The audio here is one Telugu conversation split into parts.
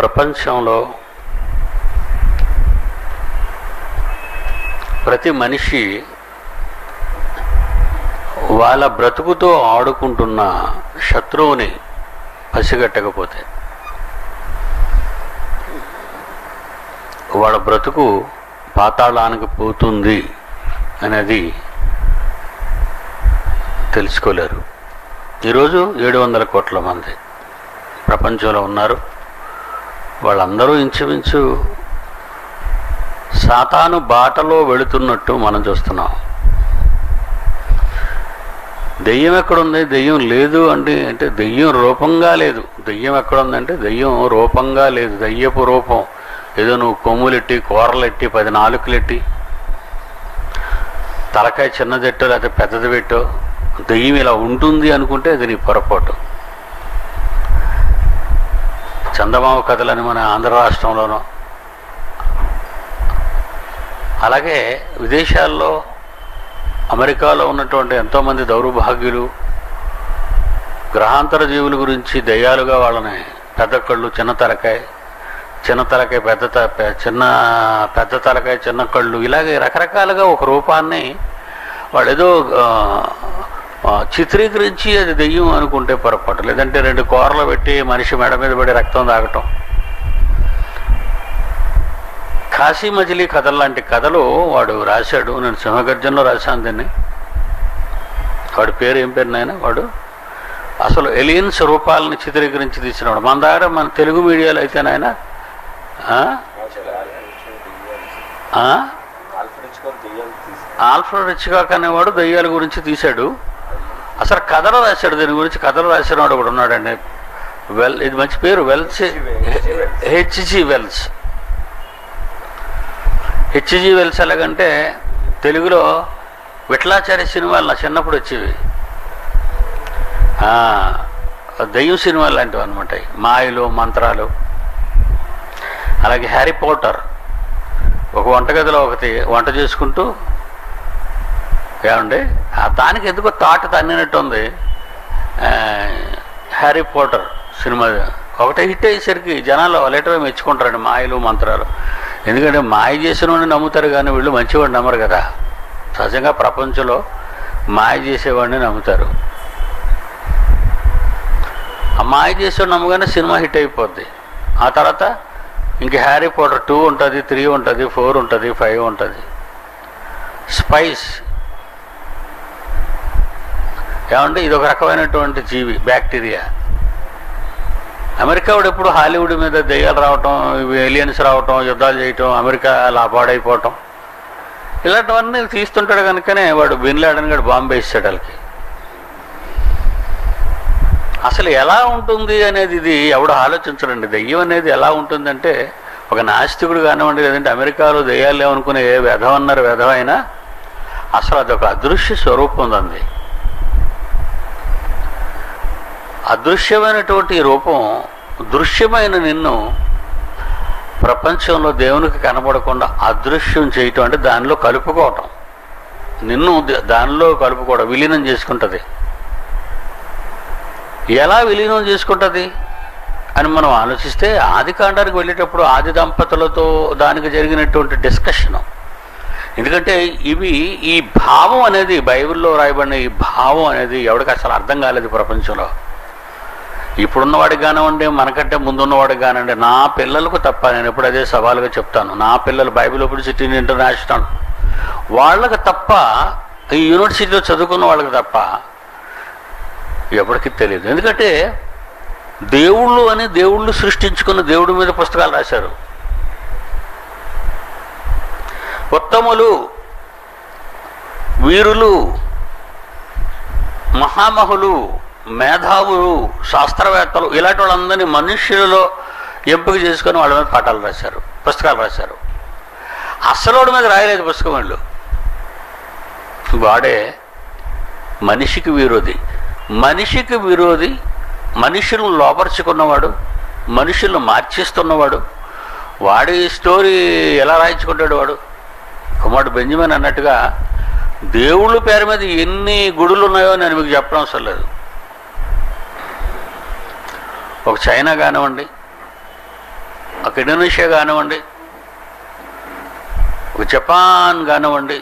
ప్రపంచంలో ప్రతి మనిషి వాళ్ళ బ్రతుకుతో ఆడుకుంటున్న శత్రువుని పసిగట్టకపోతే వాళ్ళ బ్రతుకు పాతాళానికి పోతుంది అనేది తెలుసుకోలేరు ఈరోజు ఏడు వందల కోట్ల మంది ప్రపంచంలో ఉన్నారు వాళ్ళందరూ ఇంచుమించు సాతాను బాటలో వెళుతున్నట్టు మనం చూస్తున్నాం దెయ్యం ఎక్కడుంది దెయ్యం లేదు అంటే అంటే దెయ్యం రూపంగా లేదు దెయ్యం ఎక్కడుందంటే దెయ్యం రూపంగా లేదు దెయ్యపు రూపం ఏదో నువ్వు కొమ్ములెట్టి కూరలెట్టి పది నాలుకలెట్టి తలకాయ చిన్నదెట్టో లేకపోతే పెద్దది పెట్టో దెయ్యం ఇలా ఉంటుంది అనుకుంటే అది నీ పొరపాటు చందమామ కథలని మన ఆంధ్ర రాష్ట్రంలోనూ అలాగే విదేశాల్లో అమెరికాలో ఉన్నటువంటి ఎంతోమంది దౌర్భాగ్యులు గ్రహాంతర జీవుల గురించి దయ్యాలుగా వాళ్ళని పెద్ద కళ్ళు చిన్న తలకాయ చిన్న తలకాయ పెద్ద త- పె- చిన్న పెద్ద తలకాయ చిన్న కళ్ళు ఇలాగే రకరకాలుగా ఒక రూపాన్ని వాళ్ళు ఏదో ఆ, ఆ, చిత్రీకరించి అది దెయ్యం అనుకుంటే పొరపాటు లేదంటే రెండు కూరలు పెట్టి మనిషి మెడ మీద పడి రక్తం తాగటం కాశీ మజిలీ కథలు లాంటి కథలు వాడు రాశాడు నేను సింహగర్జనలో రాశాను దీన్ని వాడి పేరు ఏం పేరు నాయన వాడు అసలు ఎలియన్స్ రూపాలని చిత్రీకరించి తీసినవాడు మన దగ్గర మన తెలుగు మీడియాలో అయితే నాయన ఆ? ఆ? ఆల్ఫ్రెడ్ రిచ్కాక్ అనేవాడు దయ్యాల గురించి తీశాడు అసలు కథలు రాశాడు దీని గురించి కథలు రాసిన వాడు కూడా ఉన్నాడండి వెల్ ఇది మంచి పేరు Wells HG Wells HG Wells ఎలాగంటే తెలుగులో విఠలాచార్య సినిమాలు నా చిన్నప్పుడు వచ్చేవి ఆ, దయ్యం సినిమాలు లాంటివి అనమాట మాయలు మంత్రాలు అలాగే హ్యారీ పోటర్ ఒక వంటగదిలో ఒకటి వంట చేసుకుంటూ ఏమండి ఆ దానికి ఎందుకో తాట తన్నినట్టు ఉంది ఆ, హ్యారీ పోటర్ సినిమా ఒకటే హిట్ అయ్యేసరికి జనాలు లేటవే మెచ్చుకుంటారండి మాయలు మంత్రాలు ఎందుకంటే మాయ చేసిన వాడిని నమ్ముతారు కానీ వీళ్ళు మంచివాడిని నమ్మరు కదా సహజంగా ప్రపంచంలో మాయ చేసేవాడిని నమ్ముతారు ఆ మాయ చేసేవాడు నమ్మగానే సినిమా హిట్ అయిపోద్ది ఆ తర్వాత ఇంక హ్యారీ పోటర్ టూ ఉంటుంది త్రీ ఉంటుంది ఫోర్ ఉంటుంది ఫైవ్ ఉంటుంది స్పైస్ ఏమంటే ఇది ఒక రకమైనటువంటి జీవి బ్యాక్టీరియా అమెరికా వాడు ఎప్పుడు హాలీవుడ్ మీద దెయ్యాలు రావటం ఇవి ఏలియన్స్ రావటం యుద్ధాలు చేయటం అమెరికా అలా పాడైపోవటం ఇలాంటివన్నీ తీస్తుంటాడు కనుకనే వాడు బిన్ లాడన్ గడు బాంబు వేసాడు వాళ్ళకి అసలు ఎలా ఉంటుంది అనేది ఇది ఎవడు ఆలోచించడండి దెయ్యం అనేది ఎలా ఉంటుందంటే ఒక నాస్తికుడు కానివ్వండి లేదంటే అమెరికాలో దెయ్యాలు లేవనుకునే ఏ వ్యధం అన్నారు వ్యధం అయినా అసలు అదొక అదృశ్య స్వరూపం ఉందండి అదృశ్యమైనటువంటి ఈ రూపం దృశ్యమైన నిన్ను ప్రపంచంలో దేవునికి కనబడకుండా అదృశ్యం చేయటం అంటే దానిలో కలుపుకోవటం నిన్ను ద- దానిలో కలుపుకోవడం విలీనం చేసుకుంటుంది ఎలా విలీనం చేసుకుంటుంది అని మనం ఆలోచిస్తే ఆది కాండానికి వెళ్ళేటప్పుడు ఆది దంపతులతో దానికి జరిగినటువంటి డిస్కషను ఎందుకంటే ఇవి ఈ భావం అనేది బైబిల్లో రాయబడిన ఈ భావం అనేది ఎవరికి అసలు అర్థం కాలేదు ప్రపంచంలో ఇప్పుడున్నవాడికి కానివ్వండి మనకంటే ముందున్నవాడికి కానివ్వండి నా పిల్లలకు తప్ప నేను ఎప్పుడు అదే సవాలుగా చెప్తాను నా పిల్లలు బైబిల్ సిటీ ఇంటర్నేషనల్ వాళ్ళకి తప్ప ఈ యూనివర్సిటీలో చదువుకున్న వాళ్ళకి తప్ప ఎవరికి తెలియదు ఎందుకంటే దేవుళ్ళు అని దేవుళ్ళు సృష్టించుకున్న దేవుడి మీద పుస్తకాలు రాశారు ఉత్తములు వీరులు మహామహులు మేధావులు శాస్త్రవేత్తలు ఇలాంటి వాళ్ళందరినీ మనుష్యులలో ఎంపిక చేసుకొని వాళ్ళ మీద పాఠాలు రాశారు పుస్తకాలు రాశారు అసలోడి మీద రాయలేదు పుస్తకం వాళ్ళు వాడే మనిషికి విరోధి మనిషికి విరోధి మనుషులను లోపరుచుకున్నవాడు మనుషులను మార్చేస్తున్నవాడు వాడి స్టోరీ ఎలా రాయించుకుంటాడు వాడు కుమారుడు బెంజమిన్ అన్నట్టుగా దేవుళ్ళ పేరు మీద ఎన్ని గుడులు ఉన్నాయో నేను మీకు చెప్పడం అవసరం లేదు ఒక చైనా కానివ్వండి ఒక ఇండోనేషియా కానివ్వండి ఒక జపాన్ కానివ్వండి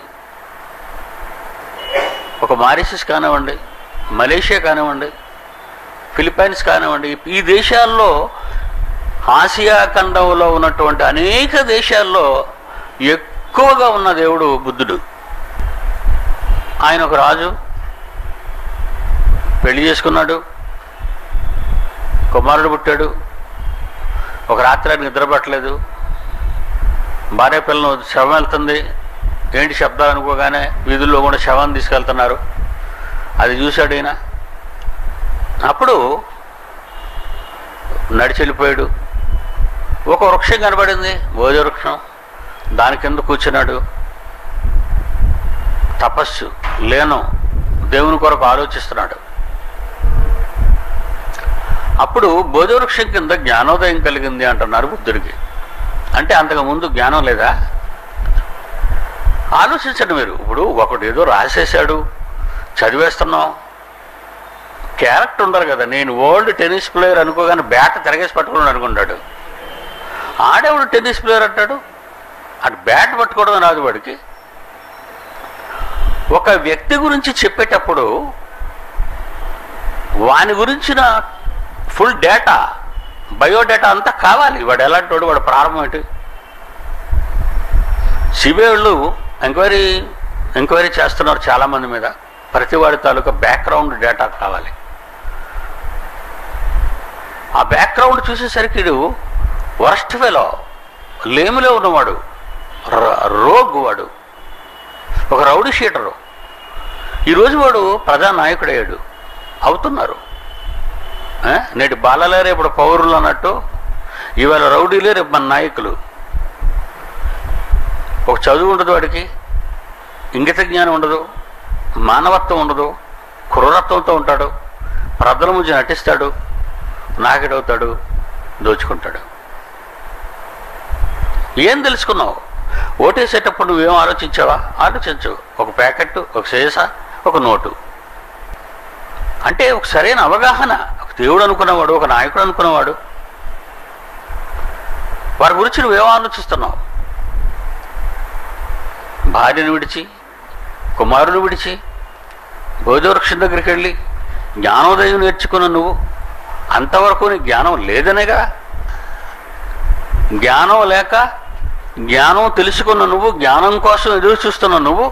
ఒక మారిషస్ కానివ్వండి మలేషియా కానివ్వండి ఫిలిప్పైన్స్ కానివ్వండి ఈ దేశాల్లో ఆసియా ఖండంలో ఉన్నటువంటి అనేక దేశాల్లో ఎక్కువగా ఉన్న దేవుడు బుద్ధుడు ఆయన ఒక రాజు పెళ్లి చేసుకున్నాడు కుమారుడు పుట్టాడు ఒక రాత్రి ఆయన నిద్ర పట్టలేదు భార్య పిల్లలు శవం వెళ్తుంది ఏంటి శబ్దాలు అనుకోగానే వీధుల్లో కూడా శవాన్ని తీసుకెళ్తున్నారు అది చూశాడు ఈయన అప్పుడు నడిచి వెళ్ళిపోయాడు ఒక వృక్షం కనబడింది భోజ వృక్షం దాని కింద కూర్చున్నాడు తపస్సు లేను దేవుని కొరకు ఆలోచిస్తున్నాడు అప్పుడు బోధవృక్షం కింద జ్ఞానోదయం కలిగింది అంటున్నారు బుద్ధుడికి అంటే అంతకు ముందు జ్ఞానం లేదా ఆలోచించండి మీరు ఇప్పుడు ఒకడు ఏదో రాసేసాడు చదివేస్తున్నాం క్యారెక్టర్ ఉండరు కదా నేను ఓల్డ్ టెన్నిస్ ప్లేయర్ అనుకోగానే బ్యాట్ తిరగేసి పట్టుకున్నాడు అనుకుంటాడు ఆడేవాడు టెన్నిస్ ప్లేయర్ అంటాడు అటు బ్యాట్ పట్టుకోవడం రాదు వాడికి ఒక వ్యక్తి గురించి చెప్పేటప్పుడు వాని గురించిన ఫుల్ డేటా బయోడేటా అంతా కావాలి వాడు ఎలాంటి వాడు వాడు ప్రారంభం ఏంటి సిబిఐ వాళ్ళు ఎంక్వైరీ ఎంక్వైరీ చేస్తున్నారు చాలామంది మీద ప్రతి వాడి తాలూకా బ్యాక్గ్రౌండ్ డేటా కావాలి ఆ బ్యాక్గ్రౌండ్ చూసేసరికి వీడు వరస్ట్ ఫెలో లేమిలో ఉన్నవాడు ర- రోగ్ వాడు ఒక రౌడీ షీటరు ఈరోజు వాడు ప్రజానాయకుడయ్యాడు అవుతున్నారు ఆ? నేటి బాలలే రేపు పౌరులు అన్నట్టు ఇవాళ రౌడీలే రేపు మన నాయకులు ఒక చదువు ఉండదు వాడికి ఇంగిత జ్ఞానం ఉండదు మానవత్వం ఉండదు క్రూరత్వంతో ఉంటాడు ప్రజల ముందు నటిస్తాడు నాకెడవుతాడు దోచుకుంటాడు ఏం తెలుసుకున్నావు ఓటేసేటప్పుడు నువ్వేం ఆలోచించావా ఆలోచించు ఒక ప్యాకెట్ ఒక సీసా ఒక నోటు అంటే ఒక సరైన అవగాహన ఒక దేవుడు అనుకున్నవాడు ఒక నాయకుడు అనుకున్నవాడు వారి గురించి నువ్వేం ఆలోచిస్తున్నావు భార్యను విడిచి కుమారుని విడిచి బోధవృక్షం దగ్గరికి వెళ్ళి జ్ఞానోదయం నేర్చుకున్న నువ్వు అంతవరకు నీ జ్ఞానం లేదనేగా జ్ఞానం లేక జ్ఞానం తెలుసుకున్న నువ్వు జ్ఞానం కోసం ఎదురు చూస్తున్న నువ్వు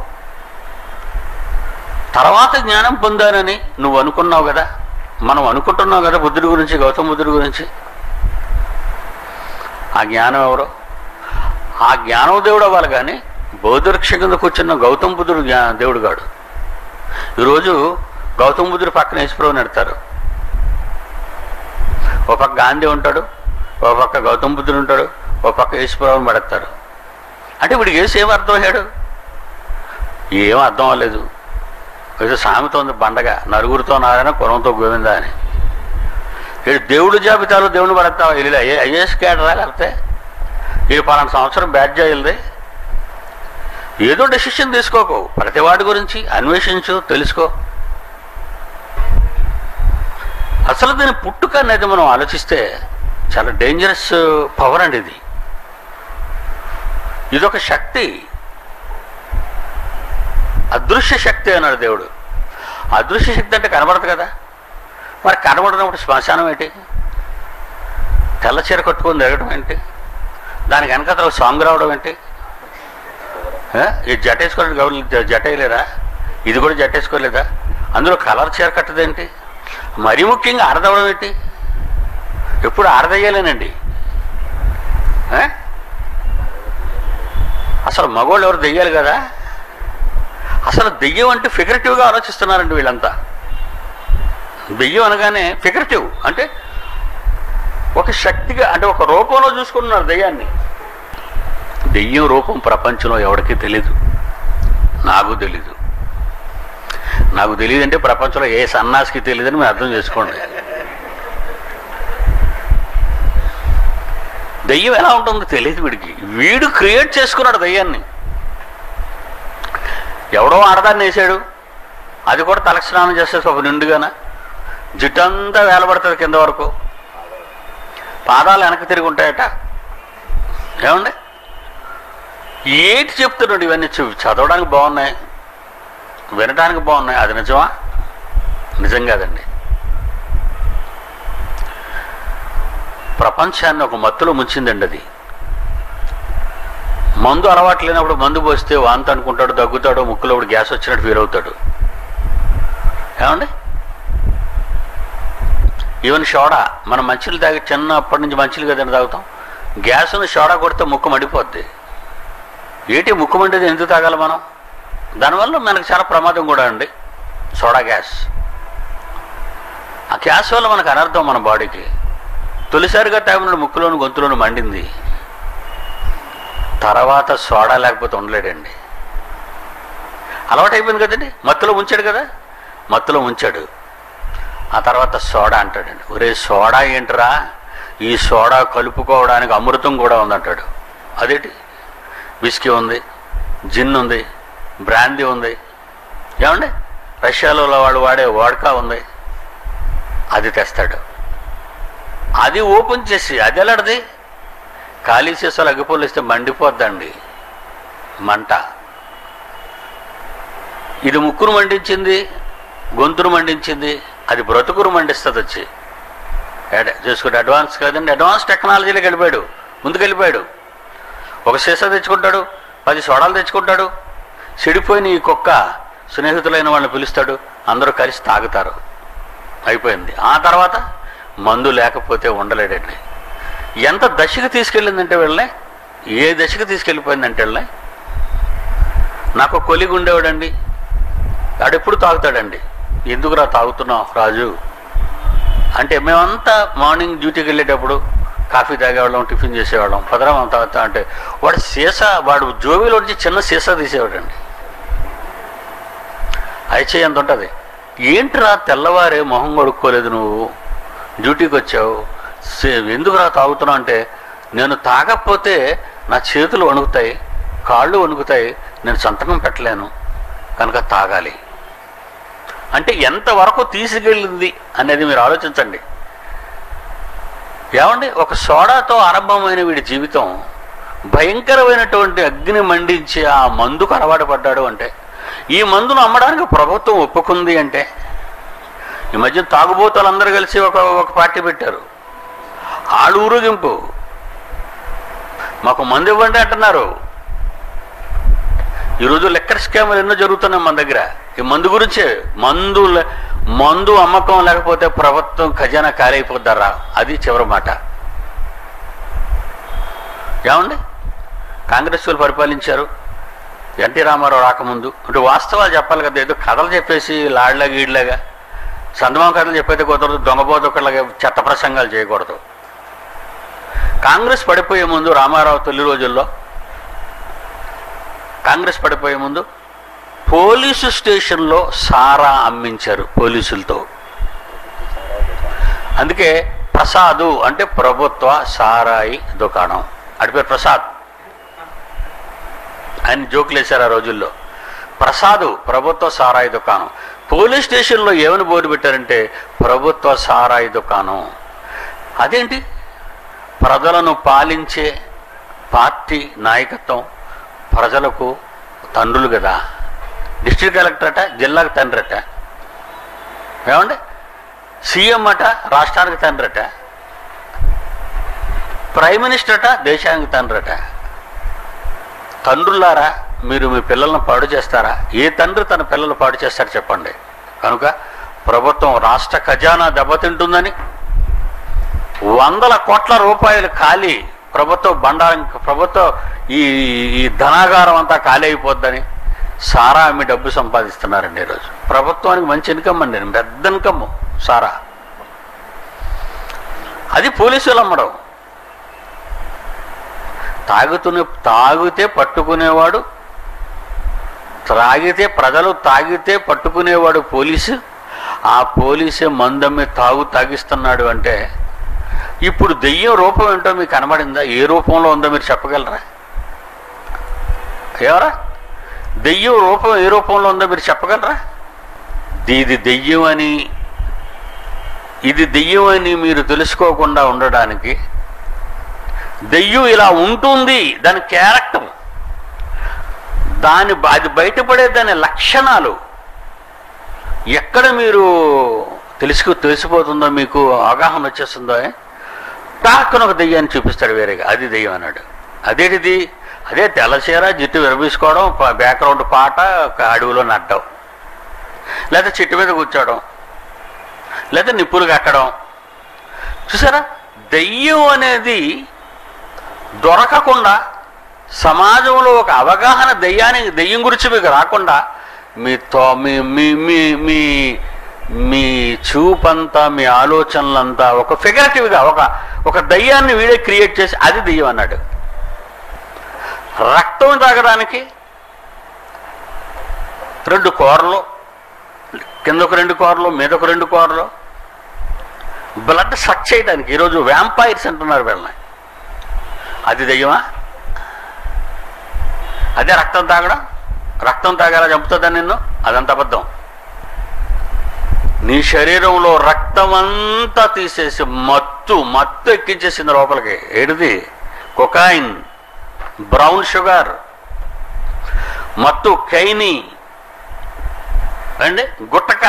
తర్వాత జ్ఞానం పొందానని నువ్వు అనుకున్నావు కదా మనం అనుకుంటున్నావు కదా బుద్ధుడి గురించి గౌతమ బుద్ధుడి గురించి ఆ జ్ఞానం ఎవరో ఆ జ్ఞానం దేవుడు అవ్వాలి కానీ బౌద్ధవృక్ష కింద కూర్చున్న గౌతమ బుద్ధుడు జ్ఞా దేవుడు గాడు ఈరోజు గౌతమ బుద్ధుడు పక్కన యేసుప్రభు నెడతారు ఒక పక్క గాంధీ ఉంటాడు ఒక పక్క గౌతమ బుద్ధుడు ఉంటాడు ఒక పక్క యేసుప్రభుని పడతారు అంటే ఇప్పుడు యేసు ఏం అర్థమయ్యాడు ఏం అర్థం అవ్వలేదు ఏదో సామెత ఉంది బండగా నలుగురితో నారాయణ కులంతో గోవింద అని వీడు దేవుడు జాబితాలో దేవుని పడతావా వెళ్ళి ఐఏ ఐఏఎస్ కేటరా లేకపోతే వీడు పలానా సంవత్సరం బ్యాడ్ చేయాలి ఏదో డెసిషన్ తీసుకోకు ప్రతి వాడి గురించి అన్వేషించు తెలుసుకో అసలు దీని పుట్టుక అనేది మనం ఆలోచిస్తే చాలా డేంజరస్ పవర్ అండి ఇది ఇదొక శక్తి అదృశ్య శక్తి అన్నాడు దేవుడు అదృశ్య శక్తి అంటే కనబడదు కదా మరి కనబడినప్పుడు శ్మశానం ఏంటి తెల్ల చీర కట్టుకొని తిరగడం ఏంటి దానికి వెనక ఒక సాంగ్ రావడం ఏంటి ఆ? ఈ జట వేసుకోవడం గౌరవ జట వేయలేరా ఇది కూడా జట వేసుకోలేదా అందులో కలర్ చీర కట్టదేంటి మరీ ముఖ్యంగా ఆరదవడం ఏంటి ఎప్పుడు ఆరదయ్యాలేనండి ఆ? అసలు మగవాళ్ళు ఎవరు దెయ్యాలి కదా అసలు దెయ్యం అంటే ఫిగరేటివ్గా ఆలోచిస్తున్నారండి వీళ్ళంతా దెయ్యం అనగానే ఫిగరేటివ్ అంటే ఒక శక్తిగా అంటే ఒక రూపంలో చూసుకుంటున్నారు దెయ్యాన్ని దెయ్యం రూపం ప్రపంచంలో ఎవరికీ తెలీదు నాకు తెలీదు నాకు తెలియదు అంటే ప్రపంచంలో ఏ సన్నాసికి తెలియదని మీరు అర్థం చేసుకోండి దెయ్యం ఎలా ఉంటుందో తెలియదు వీడికి వీడు క్రియేట్ చేసుకున్నాడు దెయ్యాన్ని ఎవడో ఆడదాన్ని వేసాడు అది కూడా తలకి స్నానం చేస్తే ఒక నిండుగాన జుట్టంతా వేలబడుతుంది కింద వరకు పాదాలు వెనక్కి తిరిగి ఉంటాయట ఏమండి ఏంటి చెప్తున్నాడు ఇవన్నీ చూ- చదవడానికి బాగున్నాయి వినడానికి బాగున్నాయి అది నిజమా నిజం కాదండి ప్రపంచాన్ని ఒక మత్తులో ముంచిందండి అది మందు అలవాటు లేనప్పుడు మందు పోస్తే వాంతి అనుకుంటాడు దగ్గుతాడు ముక్కులో ఒకటి గ్యాస్ వచ్చినట్టు ఫీల్ అవుతాడు ఏమండి ఈవెన్ సోడా మనం మంచిలు తాగి చిన్నప్పటి నుంచి మంచిలు కదండి తాగుతాం గ్యాస్ను సోడా కొడితే ముక్కు మడిపోద్ది ఏంటి ముక్కు మండేది ఎందుకు తాగాలి మనం దానివల్ల మనకు చాలా ప్రమాదం కూడా అండి సోడా గ్యాస్ ఆ గ్యాస్ వల్ల మనకు అనర్థం మన బాడీకి తొలిసారిగా తాగిన ముక్కులోని గొంతులోని మండింది తర్వాత సోడా లేకపోతే ఉండలేడండి అలవాటు అయిపోయింది కదండి మత్తులో ఉంచాడు కదా మత్తులో ఉంచాడు ఆ తర్వాత సోడా అంటాడండి ఒరే సోడా ఏంట్రా ఈ సోడా కలుపుకోవడానికి అమృతం కూడా ఉందంటాడు అదేంటి విస్కీ ఉంది జిన్ ఉంది బ్రాందీ ఉంది ఏమండి రష్యాలో వాడు వాడే వాడకా ఉంది అది తెస్తాడు అది ఓపెన్ చేసి అది ఎలాంటిది ఖాళీ సీసాలు అగ్గిపోలు ఇస్తే మండిపోద్దండి మంట ఇది ముక్కును మండించింది గొంతును మండించింది అది బ్రతుకును మండిస్తుంది వచ్చి ఏడ- చూసుకుంటే అడ్వాన్స్ కదండి అడ్వాన్స్ టెక్నాలజీలోకి వెళ్ళిపోయాడు ముందుకు వెళ్ళిపోయాడు ఒక సీసా తెచ్చుకుంటాడు పది సోడాలు తెచ్చుకుంటాడు చెడిపోయిన ఈ కుక్క స్నేహితులైన వాళ్ళని పిలుస్తాడు అందరూ కలిసి తాగుతారు అయిపోయింది ఆ తర్వాత మందు లేకపోతే ఉండలేడండి ఎంత దశకు తీసుకెళ్ళిందంటే వెళ్ళే ఏ దశకు తీసుకెళ్ళిపోయిందంటే వెళ్ళే నాకు ఒక కొలిగి ఉండేవాడండి ఆడెప్పుడు తాగుతాడండి ఎందుకురా తాగుతున్నావు రాజు అంటే మేమంతా మార్నింగ్ డ్యూటీకి వెళ్ళేటప్పుడు కాఫీ తాగేవాళ్ళం టిఫిన్ చేసేవాళ్ళం పదరా మనం తాగుతా అంటే వాడు సీసా వాడు జోబీలో నుంచి చిన్న సీసా తీసేవాడండి అయితే ఎంత ఉంటుంది ఏంట్రా తెల్లవారే మొహం కొడుక్కోలేదు నువ్వు డ్యూటీకి వచ్చావు సే- ఎందుకురా తాగుతున్నావు అంటే నేను తాగకపోతే నా చేతులు వణుకుతాయి కాళ్ళు వణుకుతాయి నేను సంతకం పెట్టలేను కనుక తాగాలి అంటే ఎంతవరకు తీసుకెళ్ళింది అనేది మీరు ఆలోచించండి ఏమండి ఒక సోడాతో ఆరంభమైన వీడి జీవితం భయంకరమైనటువంటి అగ్ని మండించి ఆ మందుకు అలవాటు పడ్డాడు అంటే ఈ మందును అమ్మడానికి ప్రభుత్వం ఒప్పుకుంది అంటే ఈ మధ్య తాగుబోతులందరూ కలిసి ఒక ఒక పార్టీ పెట్టారు ఆడు ఊరేగింపు మాకు మందు ఇవ్వండి అంటున్నారు ఈరోజు లెక్కర్ స్కాములు ఎన్నో జరుగుతున్నాయి మన దగ్గర ఈ మందు గురించే మందు లే- మందు అమ్మకం లేకపోతే ప్రభుత్వం ఖజానా ఖాళీ అయిపోద్దారా అది చివరి మాట ఏమండి కాంగ్రెస్ వాళ్ళు పరిపాలించారు ఎన్టీ రామారావు రాకముందు అంటే వాస్తవాలు చెప్పాలి కదా ఏదో కథలు చెప్పేసి లాడ్లా గీడ్లాగా సందమామ కథలు చెప్పైతే కుదరదు దొంగబోదొక్కలాగా చెత్త ప్రసంగాలు చేయకూడదు కాంగ్రెస్ పడిపోయే ముందు రామారావు తొలి రోజుల్లో కాంగ్రెస్ పడిపోయే ముందు పోలీసు స్టేషన్లో సారా అమ్మించారు పోలీసులతో అందుకే ప్రసాదు అంటే ప్రభుత్వ సారాయి దుకాణం అడి పేరు ప్రసాద్ ఆయన జోకులు వేశారు ఆ రోజుల్లో ప్రసాదు ప్రభుత్వ సారాయి దుకాణం పోలీస్ స్టేషన్లో ఏమని బోర్డు పెట్టారంటే ప్రభుత్వ సారాయి దుకాణం అదేంటి ప్రజలను పాలించే పార్టీ నాయకత్వం ప్రజలకు తండ్రులు కదా డిస్ట్రిక్ట్ కలెక్టర్ అట జిల్లాకు తండ్రి అట ఏమండి సీఎం అట రాష్ట్రానికి తండ్రి అట ప్రైమ్ మినిస్టర్ అట దేశానికి తండ్రి అట తండ్రులారా మీరు మీ పిల్లలను పాడు చేస్తారా ఏ తండ్రి తన పిల్లలు పాడు చేస్తాడు చెప్పండి కనుక ప్రభుత్వం రాష్ట్ర ఖజానా దెబ్బతింటుందని వందల కోట్ల రూపాయలు ఖాళీ ప్రభుత్వ బండారం ప్రభుత్వ ఈ ఈ ధనాగారం అంతా ఖాళీ అయిపోద్దని సారా అమ్మి డబ్బు సంపాదిస్తున్నారండి ఈరోజు ప్రభుత్వానికి మంచి ఇన్కమ్ అండి పెద్ద ఇన్కమ్ సారా అది పోలీసులు అమ్మడం తాగుతునే తాగితే పట్టుకునేవాడు త్రాగితే ప్రజలు తాగితే పట్టుకునేవాడు పోలీసు ఆ పోలీసే మందమ్మి తాగు తాగిస్తున్నాడు అంటే ఇప్పుడు దెయ్యం రూపం ఏంటో మీకు కనబడిందా ఏ రూపంలో ఉందో మీరు చెప్పగలరా ఎవరా దెయ్యం రూపం ఏ రూపంలో ఉందో మీరు చెప్పగలరా ఇది దెయ్యం అని ఇది దెయ్యం అని మీరు తెలుసుకోకుండా ఉండడానికి దెయ్యం ఇలా ఉంటుంది దాని క్యారెక్టర్ దాని అది బయటపడే దాని లక్షణాలు ఎక్కడ మీరు తెలుసుకు తెలిసిపోతుందో మీకు అవగాహన వచ్చేస్తుందో టాక్కున ఒక దెయ్యాన్ని చూపిస్తాడు వేరేగా అది దెయ్యం అన్నాడు అదేటిది అదే తెల్లచీర జుట్టు విరబీసుకోవడం ప- బ్యాక్గ్రౌండ్ పాట ఒక అడవిలో నడ్డం లేదా చెట్టు మీద కూర్చోవడం లేదా నిప్పులు కట్టడం చూసారా దెయ్యం అనేది దొరకకుండా సమాజంలో ఒక అవగాహన దెయ్యానికి దెయ్యం గురించి మీకు రాకుండా మీ తో మీ మీ మీ మీ మీ చూపంతా మీ ఆలోచనలంతా ఒక ఫిగరేటివ్గా ఒక ఒక దయ్యాన్ని వీడే క్రియేట్ చేసి అది దెయ్యం అన్నాడు రక్తం తాగడానికి రెండు కూరలు కింద ఒక రెండు కూరలు మీద ఒక రెండు కూరలు బ్లడ్ సక్ చేయడానికి ఈరోజు వ్యాంపైర్స్ అంటున్నారు వీళ్ళని అది దెయ్యమా అదే రక్తం తాగడం రక్తం తాగేలా చంపుతుందా నిన్ను అదంత అబద్ధం నీ శరీరంలో రక్తం అంతా తీసేసి మత్తు మత్తు ఎక్కించేసింది లోపలికి ఏడిది కొకాయిన్ బ్రౌన్ షుగర్ మత్తు కైని అండి గుట్టక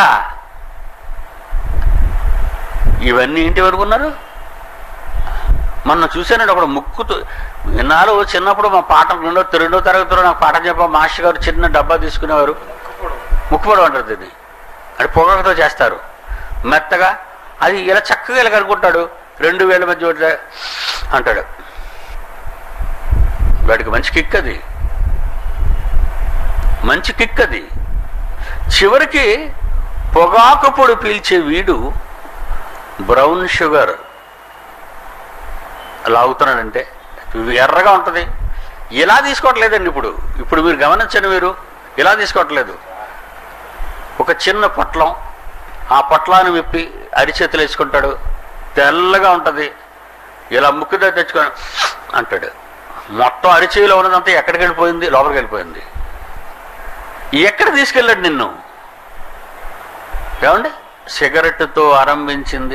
ఇవన్నీ ఏంటి వరకు ఉన్నారు మొన్న చూశానండి ఒకడు ముక్కుతూ విన్నాళ్ళు చిన్నప్పుడు మా పాఠం రెండో రెండో తరగతిలో నాకు పాఠం చెప్ప మాస్టర్ గారు చిన్న డబ్బా తీసుకునేవారు ముక్కుపొడి అంటారు దీన్ని అది పొగతో చేస్తారు మెత్తగా అది ఇలా చక్కగా ఇలా కనుక్కుంటాడు రెండు వేల మధ్య ఒకటి అంటాడు వాడికి మంచి కిక్ అది మంచి కిక్ అది చివరికి పొగాకు పొడి పీల్చే వీడు బ్రౌన్ షుగర్ అలా అవుతున్నాడంటే ఇవి ఎర్రగా ఉంటుంది ఇలా తీసుకోవట్లేదండి ఇప్పుడు ఇప్పుడు మీరు గమనించండి మీరు ఇలా తీసుకోవట్లేదు ఒక చిన్న పొట్లం ఆ పొట్లాన్ని విప్పి అరిచేతులు వేసుకుంటాడు తెల్లగా ఉంటుంది ఇలా ముక్కుతో తెచ్చుకొని అంటాడు మొత్తం అరిచేయిలో ఉన్నదంతా ఎక్కడికి వెళ్ళిపోయింది లోపలికి వెళ్ళిపోయింది ఎక్కడ తీసుకెళ్ళాడు నిన్ను ఏమండి సిగరెట్తో ఆరంభించింది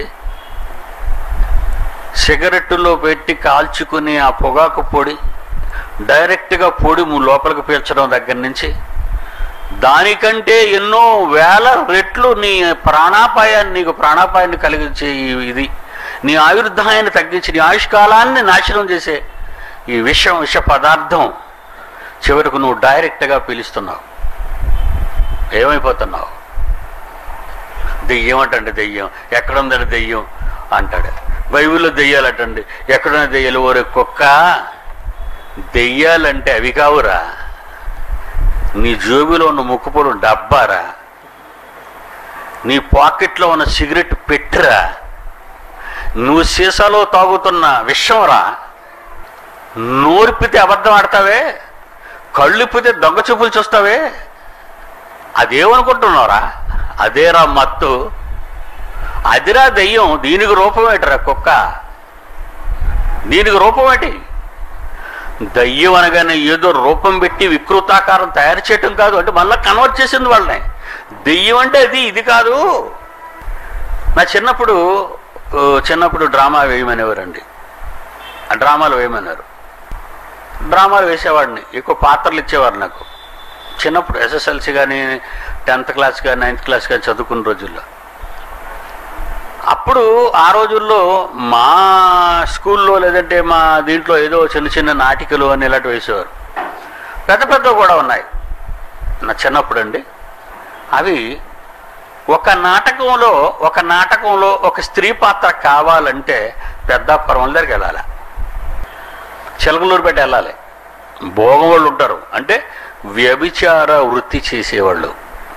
సిగరెట్టులో పెట్టి కాల్చుకుని ఆ పొగాకు పొడి డైరెక్ట్గా పొడి ము- లోపలికి పీల్చడం దగ్గర నుంచి దానికంటే ఎన్నో వేల రెట్లు నీ ప్రాణాపాయాన్ని నీకు ప్రాణాపాయాన్ని కలిగించే ఈ- ఇది నీ ఆయుర్దాయాన్ని తగ్గించి నీ ఆయుష్కాలాన్ని నాశనం చేసే ఈ విషం విష పదార్థం చివరకు నువ్వు డైరెక్ట్గా పీలుస్తున్నావు ఏమైపోతున్నావు దెయ్యం అంటండి దెయ్యం ఎక్కడుందండి దెయ్యం అంటాడు బైబిల్లో దెయ్యాలటండి ఎక్కడున్న దెయ్యాలు ఓరే కుక్క దెయ్యాలంటే అవి కావురా నీ జోబిలో ఉన్న ముక్కుపొడు డబ్బారా నీ పాకెట్లో ఉన్న సిగరెట్ పెట్టిరా నువ్వు సీసాలో తాగుతున్న విషంరా నోరిపితే అబద్ధం ఆడతావే కళ్ళిప్పితే దొంగ చూపులు చూస్తావే అదేమనుకుంటున్నావురా అదేరా మత్తు అదిరా దెయ్యం దీనికి రూపం ఏంటరా కుక్క దీనికి రూపం ఏంటి దయ్యం అనగానే ఏదో రూపం పెట్టి వికృతాకారం తయారు చేయటం కాదు అంటే మళ్ళీ కన్వర్ట్ చేసింది వాళ్ళని దెయ్యం అంటే అది ఇది కాదు నా చిన్నప్పుడు ఓ, చిన్నప్పుడు డ్రామా వేయమనేవారండి ఆ డ్రామాలు వేయమన్నారు డ్రామాలు వేసేవాడిని ఎక్కువ పాత్రలు ఇచ్చేవారు నాకు చిన్నప్పుడు ఎస్ఎస్ఎల్సి కానీ టెన్త్ క్లాస్ కానీ నైన్త్ క్లాస్ కానీ చదువుకున్న రోజుల్లో అప్పుడు ఆ రోజుల్లో మా స్కూల్లో లేదంటే మా దీంట్లో ఏదో చిన్న చిన్న నాటికలు అని ఇలాంటి వేసేవారు పెద్ద పెద్ద కూడా ఉన్నాయి నా చిన్నప్పుడు అండి అవి ఒక నాటకంలో ఒక నాటకంలో ఒక స్త్రీ పాత్ర కావాలంటే పెద్దాపురం దగ్గరికి వెళ్ళాలి చిలకలూరు పెట్టి వెళ్ళాలి భోగం వాళ్ళు ఉంటారు అంటే వ్యభిచార వృత్తి చేసేవాళ్ళు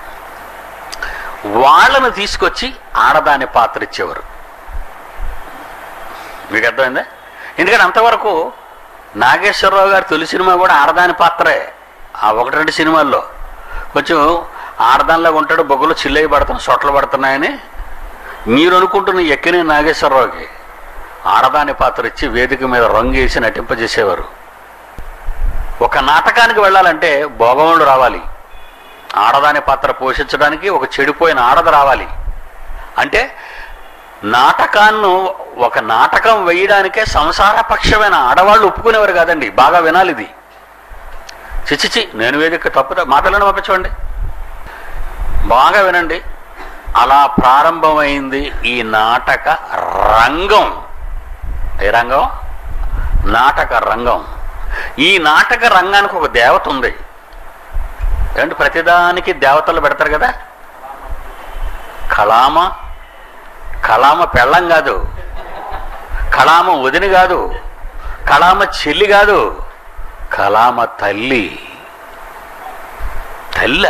వాళ్ళను తీసుకొచ్చి ఆడదాని పాత్ర ఇచ్చేవారు మీకు అర్థమైందా ఎందుకంటే అంతవరకు నాగేశ్వరరావు గారి తొలి సినిమా కూడా ఆడదాని పాత్రే ఆ ఒకటి రెండు సినిమాల్లో కొంచెం ఆడదానిలాగా ఉంటాడు బొగ్గలు చిల్లయి పడుతున్నాయి సొట్లు పడుతున్నాయని మీరు అనుకుంటున్న ఎక్కిన నాగేశ్వరరావుకి ఆడదాని పాత్ర ఇచ్చి వేదిక మీద రంగు వేసి నటింపజేసేవారు ఒక నాటకానికి వెళ్ళాలంటే భోగములు రావాలి ఆడదాని పాత్ర పోషించడానికి ఒక చెడిపోయిన ఆడద రావాలి అంటే నాటకాన్ని ఒక నాటకం వేయడానికే సంసారపక్షమైన ఆడవాళ్ళు ఒప్పుకునేవారు కాదండి బాగా వినాలి ఇది చిచ్చిచి నేను వేదిక తప్పు మాటలను పంపించండి బాగా వినండి అలా ప్రారంభమైంది ఈ నాటక రంగం ఏ రంగం నాటక రంగం ఈ నాటక రంగానికి ఒక దేవత ఉంది ఏమంటే ప్రతిదానికి దేవతలు పెడతారు కదా కళామ కళామ పెళ్ళం కాదు కళామ వదిన కాదు కళామ చెల్లి కాదు కళామ తల్లి తల్ల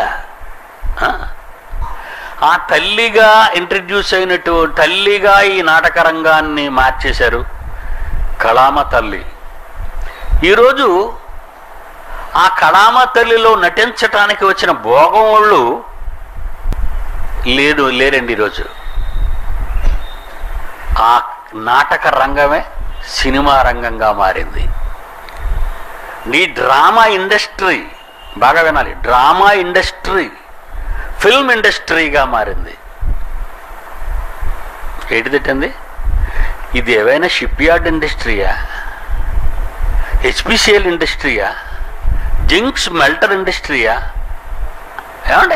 ఆ తల్లిగా ఇంట్రడ్యూస్ అయినట్టు తల్లిగా ఈ నాటక రంగాన్ని మార్చేశారు కళామ తల్లి ఈరోజు ఆ కళామ తల్లిలో నటించటానికి వచ్చిన భోగం వాళ్ళు లేదు లేరండి ఈరోజు ఆ నాటక రంగమే సినిమా రంగంగా మారింది నీ డ్రామా ఇండస్ట్రీ బాగా వినాలి డ్రామా ఇండస్ట్రీ ఫిల్మ్ ఇండస్ట్రీగా మారింది ఏంటి తిట్టండి ఇది ఏవైనా షిప్ యార్డ్ ఇండస్ట్రీయా హెచ్పిసిఎల్ ఇండస్ట్రీయా జింక్స్ మెల్టర్ ఇండస్ట్రీయా ఏమండి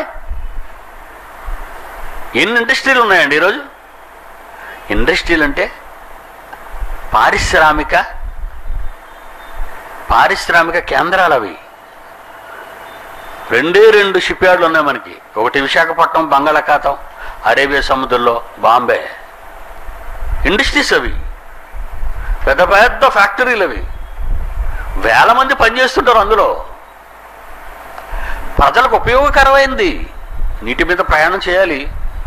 ఎన్ని ఇండస్ట్రీలు ఉన్నాయండి ఈరోజు ఇండస్ట్రీలు అంటే పారిశ్రామిక పారిశ్రామిక కేంద్రాలు అవి రెండే రెండు షిప్ యార్డ్లు ఉన్నాయి మనకి ఒకటి విశాఖపట్నం బంగాళాఖాతం అరేబియా సముద్రంలో బాంబే ఇండస్ట్రీస్ అవి పెద్ద పెద్ద ఫ్యాక్టరీలు అవి వేల మంది పనిచేస్తుంటారు అందులో ప్రజలకు ఉపయోగకరమైంది నీటి మీద ప్రయాణం చేయాలి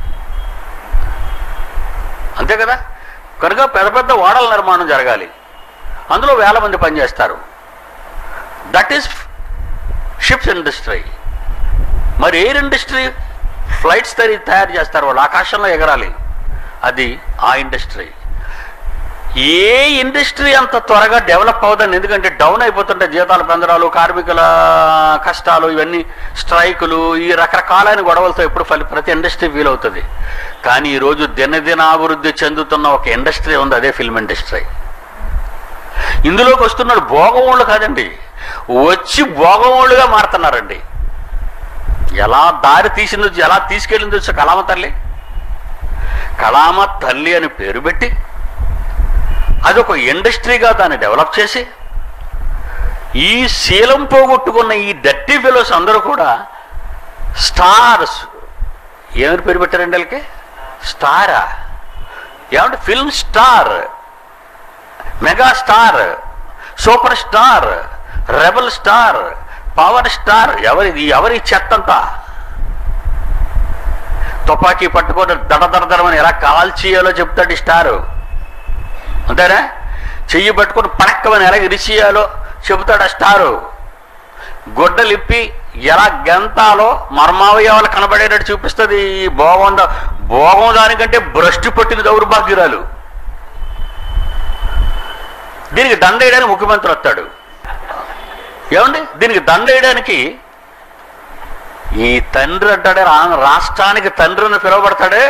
అంతే కదా కనుక పెద్ద పెద్ద ఓడల నిర్మాణం జరగాలి అందులో వేల మంది పనిచేస్తారు దట్ ఈస్ షిప్స్ ఇండస్ట్రీ మరి ఎయిర్ ఇండస్ట్రీ ఫ్లైట్స్ తయారు తయారు చేస్తారు వాళ్ళు ఆకాశంలో ఎగరాలి అది ఆ ఇండస్ట్రీ ఏ ఇండస్ట్రీ అంత త్వరగా డెవలప్ అవుతుంది ఎందుకంటే డౌన్ అయిపోతుంటే జీతాల పెందరాలు కార్మికుల కష్టాలు ఇవన్నీ స్ట్రైకులు ఈ రకరకాలైన గొడవలతో ఎప్పుడు ఫలి ప్రతి ఇండస్ట్రీ ఫీల్ అవుతుంది కానీ ఈరోజు దినదినాభివృద్ధి చెందుతున్న ఒక ఇండస్ట్రీ ఉంది అదే ఫిల్మ్ ఇండస్ట్రీ ఇందులోకి వస్తున్నాడు భోగవాళ్ళు కాదండి వచ్చి భోగవాళ్ళుగా మారుతున్నారండి ఎలా దారి తీసిందో ఎలా తీసుకెళ్ళిందో వచ్చి కళామ తల్లి కళామ తల్లి అని పేరు పెట్టి అదొక ఇండస్ట్రీగా దాన్ని డెవలప్ చేసి ఈ శీలం పోగొట్టుకున్న ఈ డర్టీ ఫెలోస్ అందరూ కూడా స్టార్స్ ఏమని పేరు పెట్టారండి వాళ్ళకి స్టారా ఏమంటే film star mega star super star rebel star power star ఎవరి ఎవరి చెత్తంతా తుపాకీ పట్టుకొని దడ దడ దడమని ఎలా కాల్చేయాలో చెప్తాడు ఈ స్టారు అంతేనా చెయ్యి పట్టుకొని పడక్కమని ఎలా ఇరిచేయాలో చెబుతాడు ఆ స్టారు గుడ్డలిప్పి ఎలా గెంతాలో మర్మావయవాలు కనబడేటట్టు చూపిస్తుంది ఈ భోగం దా- భోగం దానికంటే భ్రష్టు పట్టిన దౌర్భాగ్యురాలు దీనికి దండ వేయడానికి ముఖ్యమంత్రి వస్తాడు ఏమండి దీనికి దండ వేయడానికి ఈ తండ్రి అంటాడే రా- రాష్ట్రానికి తండ్రిని పిలువబడతాడే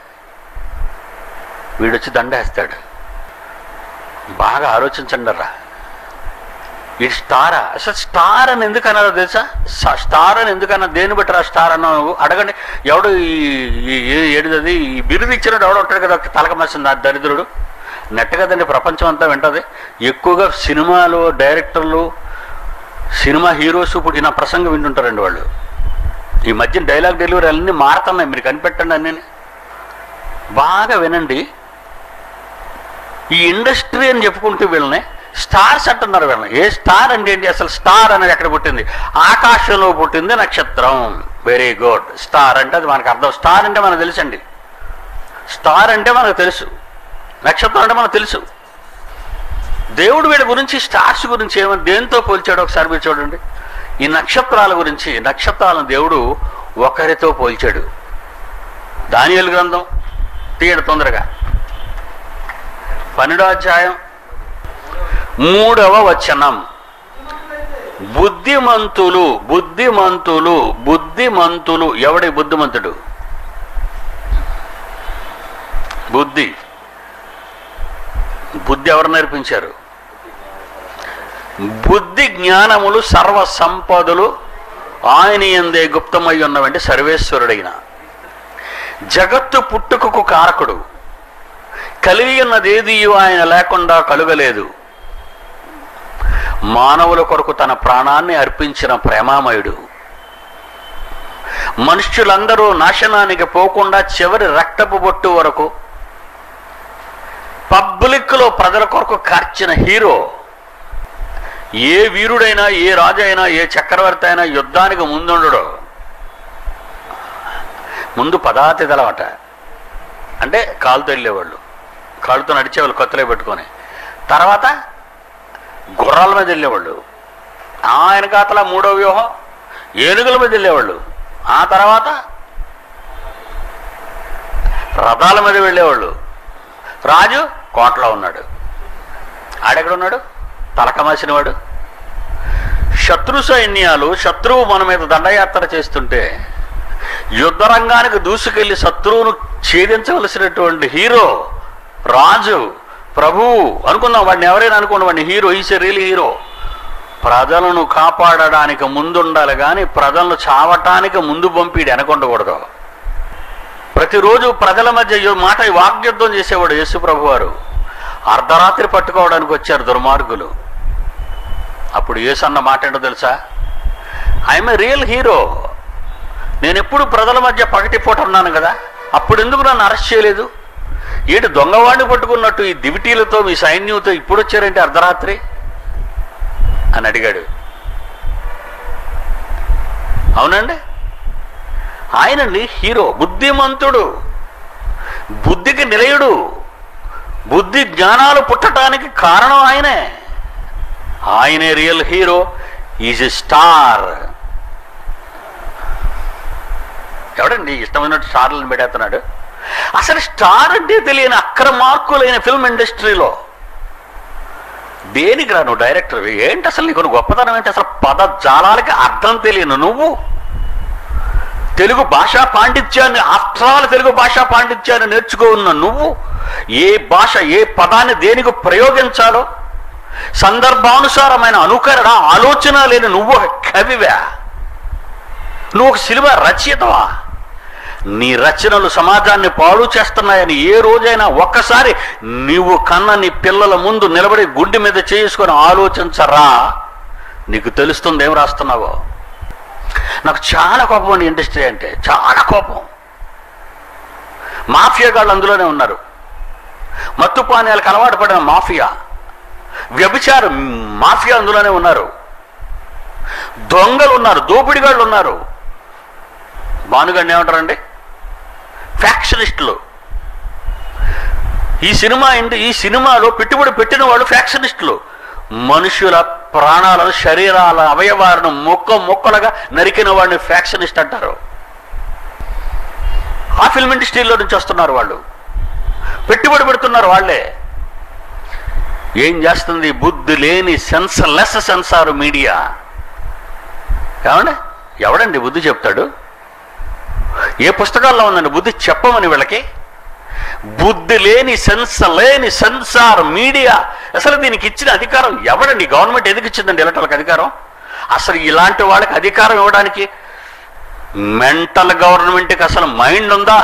వీడొచ్చి దండేస్తాడు బాగా ఆలోచించండి రా ఇది స్టారా అసలు స్టార్ అని ఎందుకు అన్నారో తెలుసా స- స్టార్ అని ఎందుకన్నా దేని బట్టి రా స్టార్ అన్నావు నువ్వు? అడగండి ఎవడు ఈ- ఈ- ఈ- ఏడిది ఈ బిరుదు ఇచ్చినట్టు ఎవడో ఉంటాడు కదా తలక మసింది ఆ దరిద్రుడు నెట్ కదండి ప్రపంచం అంతా వింటది ఎక్కువగా సినిమాలు డైరెక్టర్లు సినిమా హీరోస్ ఇప్పుడు నా ప్రసంగం వింటుంటారండి వాళ్ళు ఈ మధ్య డైలాగ్ డెలివరీ అన్నీ మారుతున్నాయి మీరు కనిపెట్టండి అన్నీ బాగా వినండి ఈ ఇండస్ట్రీ అని చెప్పుకుంటూ వీళ్ళని స్టార్స్ అంటున్నారు వీళ్ళని ఏ స్టార్ అంటే ఏంటి అసలు స్టార్ అనేది ఎక్కడ పుట్టింది ఆకాశంలో పుట్టింది నక్షత్రం వెరీ గుడ్ స్టార్ అంటే అది మనకు అర్థం స్టార్ అంటే మనకు తెలుసండి స్టార్ అంటే మనకు తెలుసు నక్షత్రం అంటే మనకు తెలుసు దేవుడు వీడి గురించి స్టార్స్ గురించి ఏమని దేంతో పోల్చాడో ఒకసారి మీరు చూడండి ఈ నక్షత్రాల గురించి నక్షత్రాలను దేవుడు ఒకరితో పోల్చాడు దానియలు గ్రంథం తీయడు తొందరగా పన్నెండో అధ్యాయం మూడవ వచనం బుద్ధిమంతులు బుద్ధిమంతులు బుద్ధిమంతులు ఎవడి బుద్ధిమంతుడు బుద్ధి బుద్ధి ఎవరు నేర్పించారు బుద్ధి జ్ఞానములు సర్వ సంపదలు ఆయన ఎందే గుప్తమై ఉన్నవంటే సర్వేశ్వరుడైన జగత్తు పుట్టుకకు కారకుడు కలిగి ఉన్నదేది ఆయన లేకుండా కలుగలేదు మానవుల కొరకు తన ప్రాణాన్ని అర్పించిన ప్రేమామయుడు మనుష్యులందరూ నాశనానికి పోకుండా చివరి రక్తపు బొట్టు వరకు పబ్లిక్లో ప్రజల కొరకు కార్చిన హీరో ఏ వీరుడైనా ఏ రాజు అయినా ఏ చక్రవర్తి అయినా యుద్ధానికి ముందుండడు ముందు పదాతి దళమట అంటే కాలుతో వెళ్ళేవాళ్ళు కాలుతో నడిచేవాళ్ళు కొత్తలే పెట్టుకొని తర్వాత గుర్రాల మీద వెళ్ళేవాళ్ళు ఆయన కాతల మూడో వ్యూహం ఏనుగుల మీద వెళ్ళేవాళ్ళు ఆ తర్వాత రథాల మీద వెళ్ళేవాళ్ళు రాజు కోటలో ఉన్నాడు ఆడెక్కడ ఉన్నాడు తలకమాసినవాడు శత్రు సైన్యాలు శత్రువు మన మీద దండయాత్ర చేస్తుంటే యుద్ధ రంగానికి దూసుకెళ్లి శత్రువును ఛేదించవలసినటువంటి హీరో రాజు ప్రభువు అనుకుందాం వాడిని ఎవరైనా అనుకోండి వాడిని హీరో ఈస్ రియల్ హీరో ప్రజలను కాపాడడానికి ముందుండాలి కానీ ప్రజలను చావటానికి ముందు పంపిడు వెనకొండకూడదు ప్రతిరోజు ప్రజల మధ్య యు- మాట వాగ్యుద్ధం చేసేవాడు యేసు ప్రభు వారు అర్ధరాత్రి పట్టుకోవడానికి వచ్చారు దుర్మార్గులు అప్పుడు యేసు అన్న మాట ఏంటో తెలుసా ఐఎమ్ ఏ రియల్ హీరో నేను ఎప్పుడు ప్రజల మధ్య పగటిపూట ఉన్నాను కదా అప్పుడు ఎందుకు నన్ను అరెస్ట్ చేయలేదు ఏంటి దొంగవాడిని పట్టుకున్నట్టు ఈ దివిటీలతో మీ సైన్యంతో ఇప్పుడు వచ్చారంటే అర్ధరాత్రి అని అడిగాడు అవునండి ఆయనండి హీరో బుద్ధిమంతుడు బుద్ధికి నిలయుడు బుద్ధి జ్ఞానాలు పుట్టడానికి కారణం ఆయనే ఆయనే real hero is a star ఎవడండి ఇష్టమైనట్టు స్టార్లను పెడేస్తున్నాడు అసలు స్టార్ అంటే తెలియని అక్రమార్కులైన ఫిల్మ్ ఇండస్ట్రీలో దేనికి రా నువ్వు డైరెక్టర్ ఏంటి అసలు నీకు గొప్పతనం ఏంటి అసలు పదజాలాలకి అర్థం తెలియను నువ్వు తెలుగు భాషా పాండిత్యాన్ని అస్త్రాల తెలుగు భాషా పాండిత్యాన్ని నేర్చుకో ఉన్న నువ్వు ఏ భాష ఏ పదాన్ని దేనికి ప్రయోగించాలో సందర్భానుసారమైన అనుకరణ ఆలోచన లేని నువ్వు ఒక కవివా నువ్వు ఒక సినిమా రచయితవా నీ రచనలు సమాజాన్ని పాడు చేస్తున్నాయని ఏ రోజైనా ఒక్కసారి నీవు కన్న నీ పిల్లల ముందు నిలబడి గుండె మీద చేసుకొని ఆలోచించరా నీకు తెలుస్తుంది ఏం రాస్తున్నావో నాకు చాలా కోపం అండి ఇండస్ట్రీ అంటే చాలా కోపం మాఫియా గాళ్ళు అందులోనే ఉన్నారు మత్తు పానీయాలకు అలవాటు పడిన మాఫియా వ్యభిచార మాఫియా అందులోనే ఉన్నారు దొంగలు ఉన్నారు దోపిడిగాళ్ళు ఉన్నారు భానుగండి ఏమంటారండి ఫ్యాక్షనిస్టులు ఈ సినిమా ఏంటి ఈ సినిమాలో పెట్టుబడి పెట్టిన వాళ్ళు ఫ్యాక్షనిస్టులు మనుషుల ప్రాణాలను శరీరాల అవయవాలను మొక్క మొక్కలుగా నరికిన వాడిని ఫ్యాక్షనిస్ట్ అంటారు ఆ ఫిల్మ్ ఇండస్ట్రీలో నుంచి వస్తున్నారు వాళ్ళు పెట్టుబడి పెడుతున్నారు వాళ్ళే ఏం చేస్తుంది బుద్ధి లేని సెన్సర్లెస్ సెన్సార్ మీడియా ఏమండి ఎవడండి బుద్ధి చెప్తాడు ఏ పుస్తకాల్లో ఉందండి బుద్ధి చెప్పమని వీళ్ళకి బుద్ధి లేని సెన్స్ లేని సెన్సార్ మీడియా అసలు దీనికి ఇచ్చిన అధికారం ఎవడండి గవర్నమెంట్ ఎందుకు ఇచ్చిందండి ఇలాంటి అధికారం అసలు ఇలాంటి వాళ్ళకి అధికారం ఇవ్వడానికి మెంటల్ గవర్నమెంట్కి అసలు మైండ్ ఉందా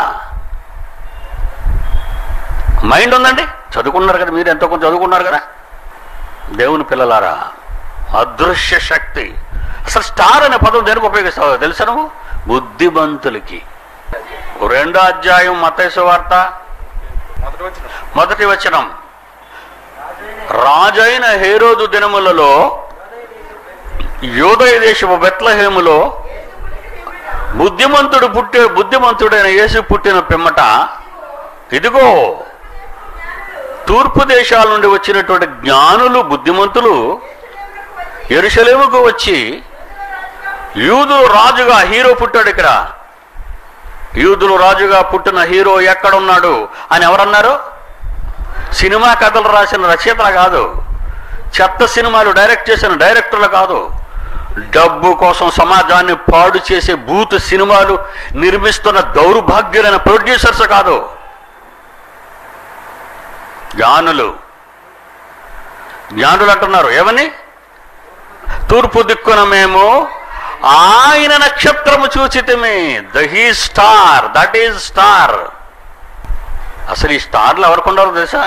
మైండ్ ఉందండి చదువుకున్నారు కదా మీరు ఎంతో కొంచెం చదువుకున్నారు కదా దేవుని పిల్లలారా అదృశ్య శక్తి అసలు స్టార్ అనే పదం దేనికి ఉపయోగిస్తావు తెలుసా నువ్వు బుద్ధిమంతులకి రెండో అధ్యాయం మతేసు వార్త మొదటి వచ్చిన మొదటి వచనం రాజైన హేరోదు దినములలో యోదయ దేశపు బెత్లహేములో బుద్ధిమంతుడు పుట్టే బుద్ధిమంతుడైన యేసు పుట్టిన పిమ్మట ఇదిగో తూర్పు దేశాల నుండి వచ్చినటువంటి జ్ఞానులు బుద్ధిమంతులు ఎరుషలేముకు వచ్చి యూదులు రాజుగా హీరో పుట్టాడు ఇక్కడ యూదులు రాజుగా పుట్టిన హీరో ఎక్కడున్నాడు అని ఎవరన్నారు సినిమా కథలు రాసిన రచయితలు కాదు చెత్త సినిమాలు డైరెక్ట్ చేసిన డైరెక్టర్లు కాదు డబ్బు కోసం సమాజాన్ని పాడు చేసే బూత్ సినిమాలు నిర్మిస్తున్న దౌర్భాగ్యులైన ప్రొడ్యూసర్స్ కాదు జ్ఞానులు జ్ఞానులు అంటున్నారు ఏమని తూర్పు దిక్కున మేము ఆయన నక్షత్రము చూచితమే the he star that is star అసలు ఈ స్టార్లు ఎవరికి ఉండరు తెలుసా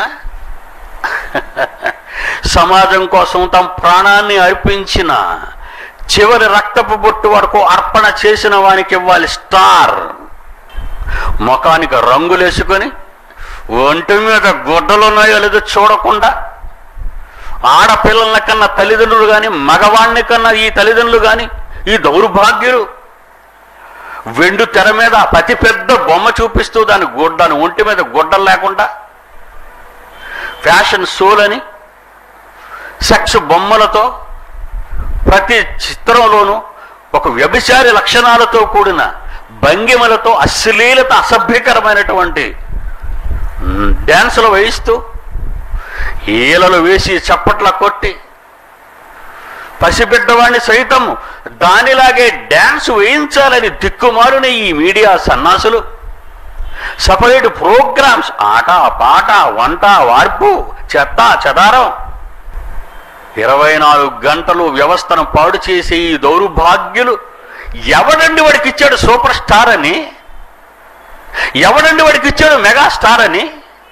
సమాజం కోసం తమ ప్రాణాన్ని అర్పించిన చివరి రక్తపు బొట్టు వరకు అర్పణ చేసిన వానికి ఇవ్వాలి స్టార్ ముఖానికి రంగులేసుకొని ఒంటి మీద గుడ్డలు ఉన్నాయో లేదో చూడకుండా ఆడపిల్లల కన్నా తల్లిదండ్రులు కానీ మగవాణ్ణి కన్నా ఈ తల్లిదండ్రులు కానీ ఈ దౌర్భాగ్యులు వెండు తెర మీద అతి పెద్ద బొమ్మ చూపిస్తూ దాని గుడ్డని ఒంటి మీద గుడ్డలు లేకుండా ఫ్యాషన్ షోలని సెక్స్ బొమ్మలతో ప్రతి చిత్రంలోనూ ఒక వ్యభిచారి లక్షణాలతో కూడిన భంగిమలతో అశ్లీలత అసభ్యకరమైనటువంటి మ్, డ్యాన్సులు వేయిస్తూ ఈలలు వేసి చప్పట్ల కొట్టి పసిబిడ్డవాణ్ణి సైతం దానిలాగే డ్యాన్స్ వేయించాలని దిక్కుమాలిన ఈ మీడియా సన్నాసులు సపరేట్ ప్రోగ్రామ్స్ ఆట పాట వంట వార్పు చెత్త చెదారం ఇరవై నాలుగు గంటలు వ్యవస్థను పాడు చేసే ఈ దౌర్భాగ్యులు ఎవడండి వాడికి ఇచ్చాడు సూపర్ స్టార్ అని ఎవడండి వాడికి ఇచ్చాడు మెగా స్టార్ అని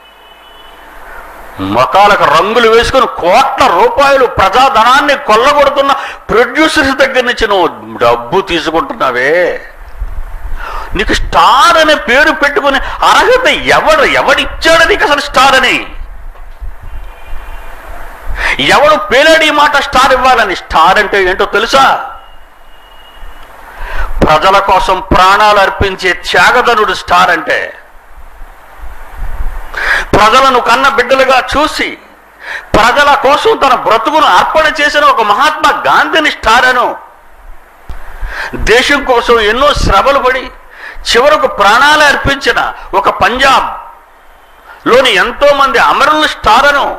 మొఖాలకు రంగులు వేసుకుని కోట్ల రూపాయలు ప్రజాధనాన్ని కొల్లగొడుతున్న ప్రొడ్యూసర్స్ దగ్గర నుంచి నువ్వు డబ్బు తీసుకుంటున్నావే నీకు స్టార్ అనే పేరు పెట్టుకుని అర్హత ఎవడు ఎవడిచ్చాడు నీకు అసలు స్టార్ అని ఎవడు పేలాడి మాట స్టార్ ఇవ్వాలని స్టార్ అంటే ఏంటో తెలుసా ప్రజల కోసం ప్రాణాలు అర్పించే త్యాగధనుడు స్టార్ అంటే ప్రజలను కన్న బిడ్డలుగా చూసి ప్రజల కోసం తన బ్రతుకును అర్పణ చేసిన ఒక మహాత్మా గాంధీని స్టార్ అను దేశం కోసం ఎన్నో శ్రమలు పడి చివరకు ప్రాణాలు అర్పించిన ఒక పంజాబ్ లోని ఎంతో మంది అమరులను స్టార్ అను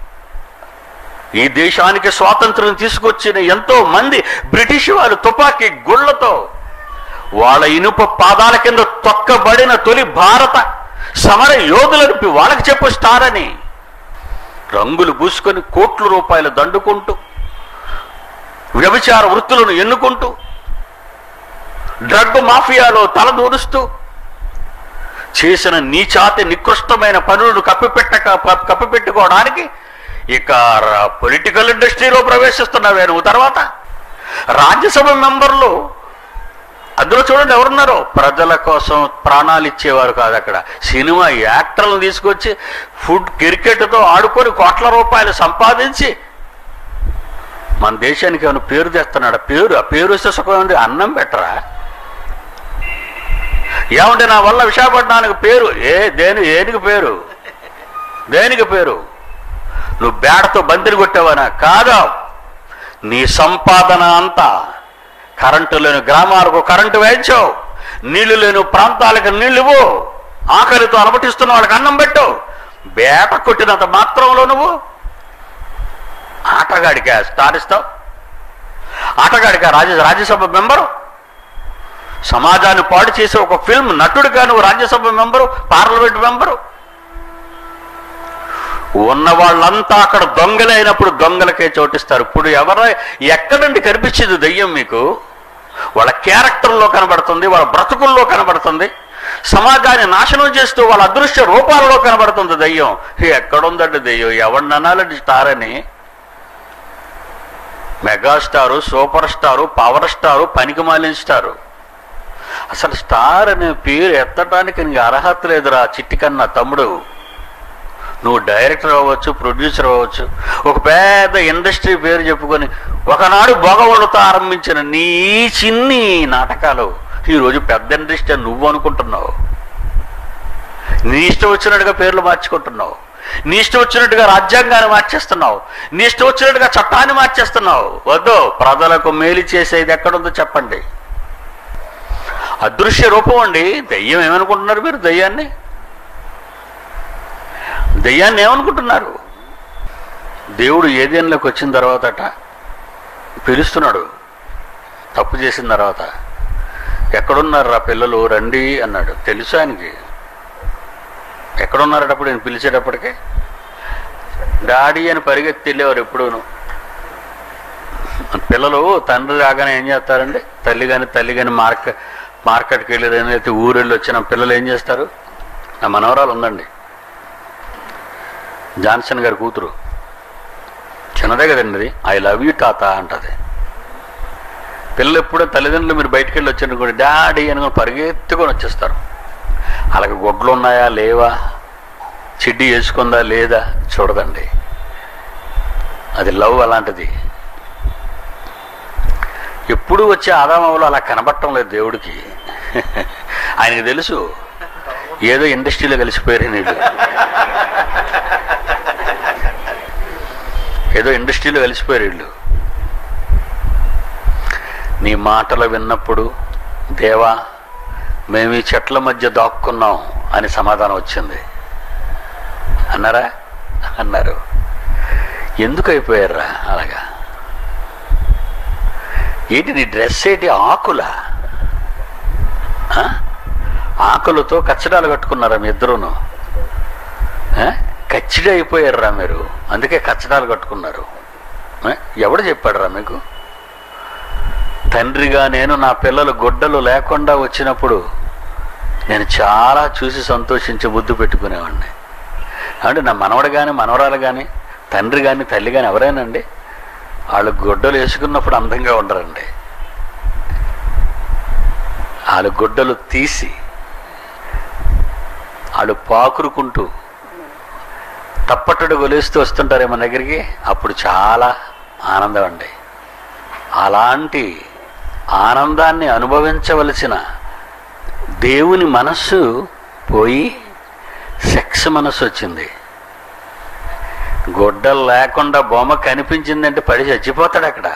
ఈ దేశానికి స్వాతంత్రం తీసుకొచ్చిన ఎంతో మంది బ్రిటిష్ వారు తుపాకీ గుళ్లతో వాళ్ళ ఇనుప పాదాల కింద తొక్కబడిన తొలి భారత సమర యోధులను వాళ్ళకి చెప్పు స్టార్ అని రంగులు పూసుకొని కోట్ల రూపాయలు దండుకుంటూ వ్యభిచార వృత్తులను ఎన్నుకుంటూ డ్రగ్ మాఫియాలో తలదూరుస్తూ చేసిన నీచాతి నికృష్టమైన పనులను కప్పిపెట్టక ప- కప్పిపెట్టుకోవడానికి ఇక ర- పొలిటికల్ ఇండస్ట్రీలో ప్రవేశిస్తున్నావే నువ్వు తర్వాత రాజ్యసభ మెంబర్లు అందులో చూడండి ఎవరున్నారో ప్రజల కోసం ప్రాణాలు ఇచ్చేవారు కాదు అక్కడ సినిమా యాక్టర్లను తీసుకొచ్చి ఫుడ్ క్రికెట్తో ఆడుకొని కోట్ల రూపాయలు సంపాదించి మన దేశానికి ఏమైనా పేరు తెస్తున్నాడు పేరు ఆ పేరు వస్తే సుఖం ఉంది అన్నం పెట్టరా ఏమంటే నా వల్ల విశాఖపట్నానికి పేరు ఏ దేని దేనికి పేరు దేనికి పేరు నువ్వు బేడతో బంతిని కొట్టావనా కాదా నీ సంపాదన అంతా కరెంటు లేని గ్రామాలకు కరెంటు వేయించావు నీళ్లు లేని ప్రాంతాలకు నీళ్ళు ఇవ్వు ఆకలితో అలమటిస్తున్న వాళ్ళకి అన్నం పెట్టు బేట కొట్టినంత మాత్రంలో నువ్వు ఆటగాడికా స్టారిస్తావు ఆటగాడికా రాజ్య రాజ్యసభ మెంబరు సమాజాన్ని పాడు చేసే ఒక ఫిల్మ్ నటుడిగా నువ్వు రాజ్యసభ మెంబరు పార్లమెంట్ మెంబరు ఉన్న వాళ్ళంతా అక్కడ దొంగలే అయినప్పుడు దొంగలకే చోటిస్తారు ఇప్పుడు ఎవర ఎక్కడి నుండి కనిపించింది దెయ్యం మీకు వాళ్ళ క్యారెక్టర్లో కనబడుతుంది వాళ్ళ బ్రతుకుల్లో కనబడుతుంది సమాజాన్ని నాశనం చేస్తూ వాళ్ళ అదృశ్య రూపాలలో కనబడుతుంది దెయ్యం ఎక్కడుందండి దెయ్యం ఎవరిని అనాలండి స్టార్ అని megastar super star power star పనికి మాలిన స్టారు అసలు స్టార్ అనే పేరు ఎత్తడానికి నీకు అర్హత లేదురా చిట్టి కన్నా తమ్ముడు నువ్వు డైరెక్టర్ అవ్వచ్చు ప్రొడ్యూసర్ అవ్వచ్చు ఒక పెద్ద ఇండస్ట్రీ పేరు చెప్పుకొని ఒకనాడు బొగవడుతో ఆరంభించిన నీ చిన్ని నాటకాలు ఈరోజు పెద్ద ఇండస్ట్రీ అని నువ్వు అనుకుంటున్నావు నీ ఇష్టం వచ్చినట్టుగా పేర్లు మార్చుకుంటున్నావు నీ ఇష్టం వచ్చినట్టుగా రాజ్యాంగాన్ని మార్చేస్తున్నావు నీ ఇష్టం వచ్చినట్టుగా చట్టాన్ని మార్చేస్తున్నావు వద్దు ప్రజలకు మేలు చేసేది ఎక్కడుందో చెప్పండి అదృశ్య రూపం అండి దెయ్యం ఏమనుకుంటున్నారు మీరు దెయ్యాన్ని దెయ్యాన్ని ఏమనుకుంటున్నారు దేవుడు ఏదేళ్ళకి వచ్చిన తర్వాతట పిలుస్తున్నాడు తప్పు చేసిన తర్వాత ఎక్కడున్నారు రా పిల్లలు రండి అన్నాడు తెలుసు ఆయనకి ఎక్కడున్నారటప్పుడు నేను పిలిచేటప్పటికి డాడీ అని పరిగెత్తి వెళ్ళేవారు ఎప్పుడూను పిల్లలు తండ్రి రాగానే ఏం చేస్తారండి తల్లి కానీ తల్లి కానీ మార్కెట్ మార్కెట్కి వెళ్ళేది ఏదైతే ఊరెళ్ళి వచ్చిన పిల్లలు ఏం చేస్తారు నా మనవరాలు ఉందండి జాన్సన్ గారి కూతురు చిన్నదే కదండి అది ఐ లవ్ యూ తాత అంటది పిల్లలు ఎప్పుడో తల్లిదండ్రులు మీరు బయటికి వెళ్ళి వచ్చారు కూడా డాడీ అని పరిగెత్తుకొని వచ్చేస్తారు అలాగే గొడ్లు ఉన్నాయా లేవా చిడ్డి వేసుకుందా లేదా చూడదండి అది లవ్ అలాంటిది ఎప్పుడు వచ్చే ఆదామవులు అలా కనబడటం లేదు దేవుడికి ఆయనకి తెలుసు ఏదో ఇండస్ట్రీలో కలిసిపోయారు నీళ్ళు ఏదో ఇండస్ట్రీలో కలిసిపోయారు వీళ్ళు నీ మాటలు విన్నప్పుడు దేవా మేము ఈ చెట్ల మధ్య దాక్కున్నాం అని సమాధానం వచ్చింది అన్నారా అన్నారు ఎందుకు అయిపోయారా అలాగా ఏంటి నీ డ్రెస్ ఏంటి ఆకులా ఆ? ఆకులతో కచ్చడాలు కట్టుకున్నారా మీ ఇద్దరును ఆ? కచ్చిడి అయిపోయారురా మీరు అందుకే కచ్చడాలు కట్టుకున్నారు ఆ? ఎవడు చెప్పాడురా మీకు తండ్రిగా నేను నా పిల్లలు గొడ్డలు లేకుండా వచ్చినప్పుడు నేను చాలా చూసి సంతోషించి బుద్ధి పెట్టుకునేవాడిని అంటే నా మనవడు కానీ మనవరాలు కానీ తండ్రి కానీ తల్లి కానీ ఎవరైనాండి వాళ్ళు గొడ్డలు వేసుకున్నప్పుడు అందంగా ఉండరండి వాళ్ళు గుడ్డలు తీసి వాళ్ళు పాకురుకుంటూ తప్పట్టడు గొలేస్తూ వస్తుంటారే మన దగ్గరికి అప్పుడు చాలా ఆనందం అండి అలాంటి ఆనందాన్ని అనుభవించవలసిన దేవుని మనస్సు పోయి సెక్స్ మనస్సు వచ్చింది గొడ్డలు లేకుండా బొమ్మ కనిపించిందంటే పడి చచ్చిపోతాడు అక్కడ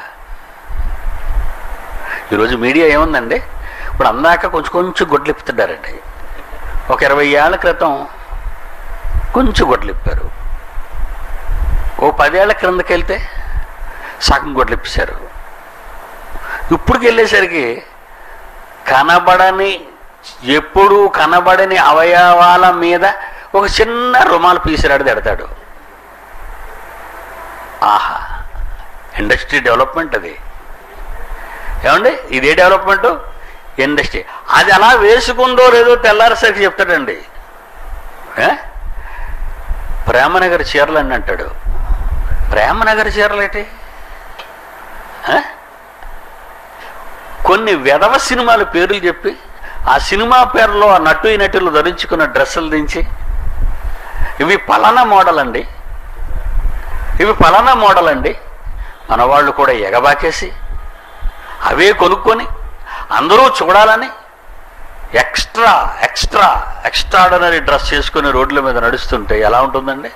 ఈరోజు మీడియా ఏముందండి ఇప్పుడు అందాక కొంచెం కొంచెం గొడ్లు ఇప్పుతున్నారండి ఒక ఇరవై ఏళ్ల క్రితం కొంచెం గొడ్లు ఇప్పారు ఓ పదేళ్ల క్రిందకి వెళ్తే సగం గొడ్లు ఇప్పేశారు ఇప్పుడుకి వెళ్ళేసరికి కనబడని ఎప్పుడూ కనబడని అవయవాల మీద ఒక చిన్న రుమాలు పీసిరాడు తిడతాడు ఆహా ఇండస్ట్రీ డెవలప్మెంట్ అది ఏమండి ఇదే డెవలప్మెంట్ ఇండస్ట్రీ అది అలా వేసుకుందో లేదో తెల్లారేసరికి చెప్తాడండి ఏ? ప్రేమనగర్ చీరలు అని అంటాడు ప్రేమనగర్ చీరలు ఏంటి ఏ? కొన్ని వెధవ సినిమాల పేర్లు చెప్పి ఆ సినిమా పేరులో ఆ నటు నటులు ధరించుకున్న డ్రెస్సులు దించి ఇవి పలానా మోడల్ అండి ఇవి పలానా మోడల్ అండి మన వాళ్ళు కూడా ఎగబాకేసి అవే కొనుక్కొని అందరూ చూడాలని ఎక్స్ట్రా ఎక్స్ట్రా ఎక్స్ట్రాడనరీ డ్రెస్ చేసుకుని రోడ్ల మీద నడుస్తుంటే ఎలా ఉంటుందండి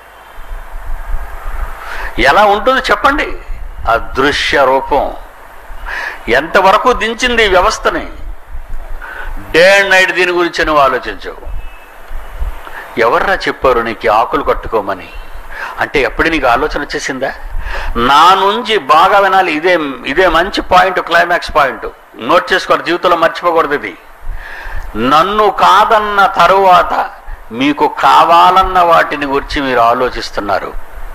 ఎలా ఉంటుంది చెప్పండి అదృశ్య రూపం ఎంతవరకు దించింది ఈ వ్యవస్థని డే అండ్ నైట్ దీని గురించి నువ్వు ఆలోచించవు ఎవర్రా చెప్పారు నీకు ఈ ఆకులు కట్టుకోమని అంటే ఎప్పుడు నీకు ఆలోచన వచ్చేసిందా నా నుంచి బాగా వినాలి ఇదే ఇదే మంచి పాయింట్ క్లైమాక్స్ పాయింట్ నోట్ చేసుకోవాలి జీవితంలో మర్చిపోకూడదు ఇది నన్ను కాదన్న తరువాత మీకు కావాలన్న వాటిని గురించి మీరు ఆలోచిస్తున్నారు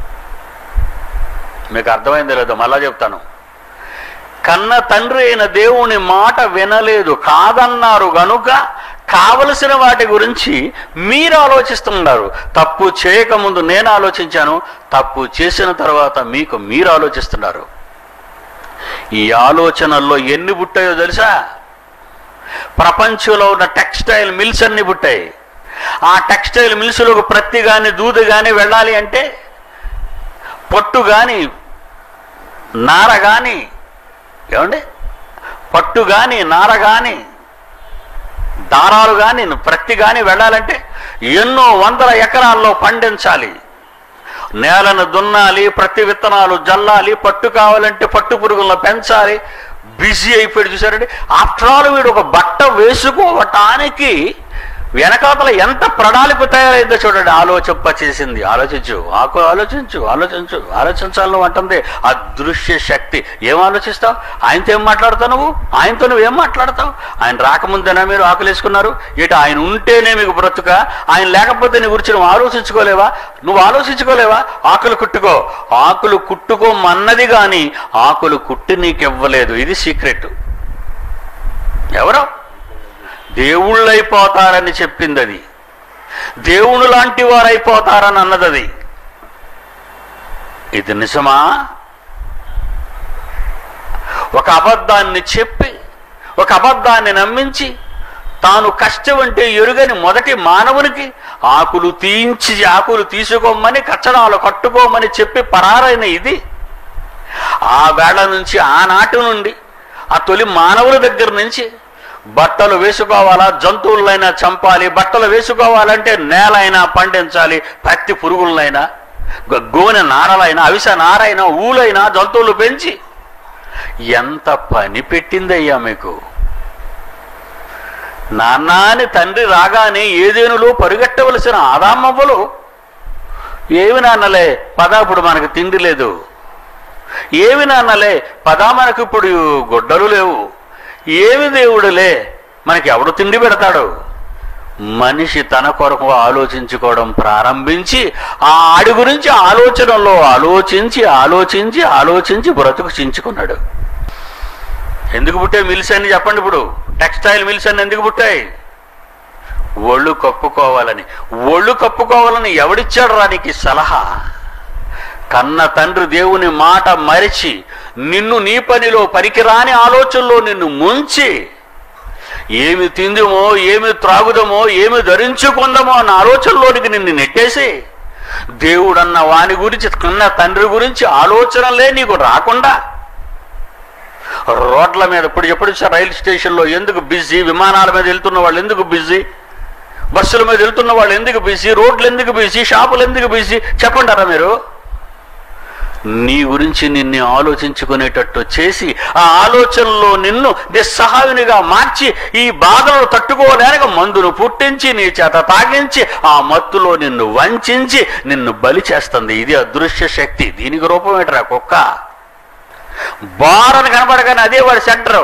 మీకు అర్థమైందో లేదో మళ్ళా చెప్తాను కన్న తండ్రి అయిన దేవుని మాట వినలేదు కాదన్నారు గనుక కావలసిన వాటి గురించి మీరు ఆలోచిస్తున్నారు తప్పు చేయకముందు నేను ఆలోచించాను తప్పు చేసిన తర్వాత మీకు మీరు ఆలోచిస్తున్నారు ఈ ఆలోచనల్లో ఎన్ని పుట్టాయో తెలుసా ప్రపంచంలో ఉన్న టెక్స్టైల్ మిల్స్ అన్ని పుట్టాయి ఆ టెక్స్టైల్ మిల్స్లోకి ప్రత్తి కానీ దూది కానీ వెళ్ళాలి అంటే పట్టు కానీ నార కానీ ఏమండి పట్టు కానీ నార కానీ దారాలు కానీ ప్రత్తి కానీ వెళ్ళాలంటే ఎన్నో వందల ఎకరాల్లో పండించాలి నేలను దున్నాలి ప్రతి విత్తనాలు జల్లాలి పట్టు కావాలంటే పట్టు పురుగులను పెంచాలి బిజీ అయిపోయి చూసారండి ఆఫ్టర్ ఆల్ వీడు ఒక బట్ట వేసుకోవటానికి వెనకాతల ఎంత ప్రణాళిక తయారైందో చూడండి ఆలోచింప చేసింది ఆలోచించు ఆకు ఆలోచించు ఆలోచించు ఆలోచించాలి నువ్వు అంటుంది అదృశ్య శక్తి ఏం ఆలోచిస్తావు ఆయనతో ఏం మాట్లాడతావు నువ్వు ఆయనతో నువ్వేం మాట్లాడతావు ఆయన రాకముందేనా మీరు ఆకులు వేసుకున్నారు ఇటు ఆయన ఉంటేనే మీకు బ్రతుక ఆయన లేకపోతే నీ గురించి నువ్వు ఆలోచించుకోలేవా నువ్వు ఆలోచించుకోలేవా ఆకులు కుట్టుకో ఆకులు కుట్టుకోమన్నది కానీ ఆకులు కుట్టి నీకు ఇవ్వలేదు ఇది సీక్రెట్ ఎవరో దేవుళ్ళు అయిపోతారని చెప్పింది అది దేవుడు లాంటి వారు అయిపోతారని అన్నది అది ఇది నిజమా ఒక అబద్ధాన్ని చెప్పి ఒక అబద్ధాన్ని నమ్మించి తాను కష్టం అంటే ఎరుగని మొదటి మానవునికి ఆకులు తీయించి ఆకులు తీసుకోమని కచ్చడాలు కట్టుకోమని చెప్పి పరారైన ఇది ఆ వేళ నుంచి ఆనాటి నుండి ఆ తొలి మానవుల దగ్గర నుంచి బట్టలు వేసుకోవాలా జంతువులైనా చంపాలి బట్టలు వేసుకోవాలంటే నేల అయినా పండించాలి పత్తి పురుగులనైనా గ- గోనె నారలైనా అవిస నారైనా ఊలైనా జంతువులు పెంచి ఎంత పని పెట్టిందయ్యా మీకు నాన్నాని తండ్రి రాగానే ఏదేనులో పరిగెట్టవలసిన ఆదామవ్వలు ఏమి నాన్నలే పద ఇప్పుడు మనకు తిండి లేదు ఏమి నాన్నలే పదా మనకు ఇప్పుడు గుడ్డలు లేవు ఏమి దేవుడులే మనకి ఎవడు తిండి పెడతాడు మనిషి తన కొరకు ఆలోచించుకోవడం ప్రారంభించి ఆ ఆడి గురించి ఆలోచనలో ఆలోచించి ఆలోచించి ఆలోచించి బ్రతుకు చించుకున్నాడు ఎందుకు పుట్టాయి మిల్స్ అని చెప్పండి ఇప్పుడు టెక్స్టైల్ మిల్స్ అని ఎందుకు పుట్టాయి ఒళ్ళు కప్పుకోవాలని ఒళ్ళు కప్పుకోవాలని ఎవడిచ్చాడు రా నీకు ఈ సలహా కన్న తండ్రి దేవుని మాట మరిచి నిన్ను నీ పనిలో పనికిరాని ఆలోచనలో నిన్ను ముంచి ఏమి తిందుమో ఏమి త్రాగుదమో ఏమి ధరించుకుందామో అన్న ఆలోచనలోనికి నిన్ను నెట్టేసి దేవుడన్న వాని గురించి కన్న తండ్రి గురించి ఆలోచనలే నీకు రాకుండా రోడ్ల మీద ఇప్పుడు ఎప్పుడు చూసారు రైలు స్టేషన్లో ఎందుకు బిజీ విమానాల మీద వెళ్తున్న వాళ్ళు ఎందుకు బిజీ బస్సుల మీద వెళ్తున్న వాళ్ళు ఎందుకు బిజీ రోడ్లు ఎందుకు బిజీ షాపులు ఎందుకు బిజీ చెప్పంటారా మీరు నీ గురించి నిన్ను ఆలోచించుకునేటట్టు చేసి ఆ ఆలోచనలో నిన్ను నిస్సహాయునిగా మార్చి ఈ బాధలను తట్టుకోలేక మందును పుట్టించి నీ చేత తాగించి ఆ మత్తులో నిన్ను వంచించి నిన్ను బలి చేస్తుంది ఇది అదృశ్య శక్తి దీనికి రూపం ఏంటరా కుక్క బారని కనపడగానే అదే వాడి సెంటర్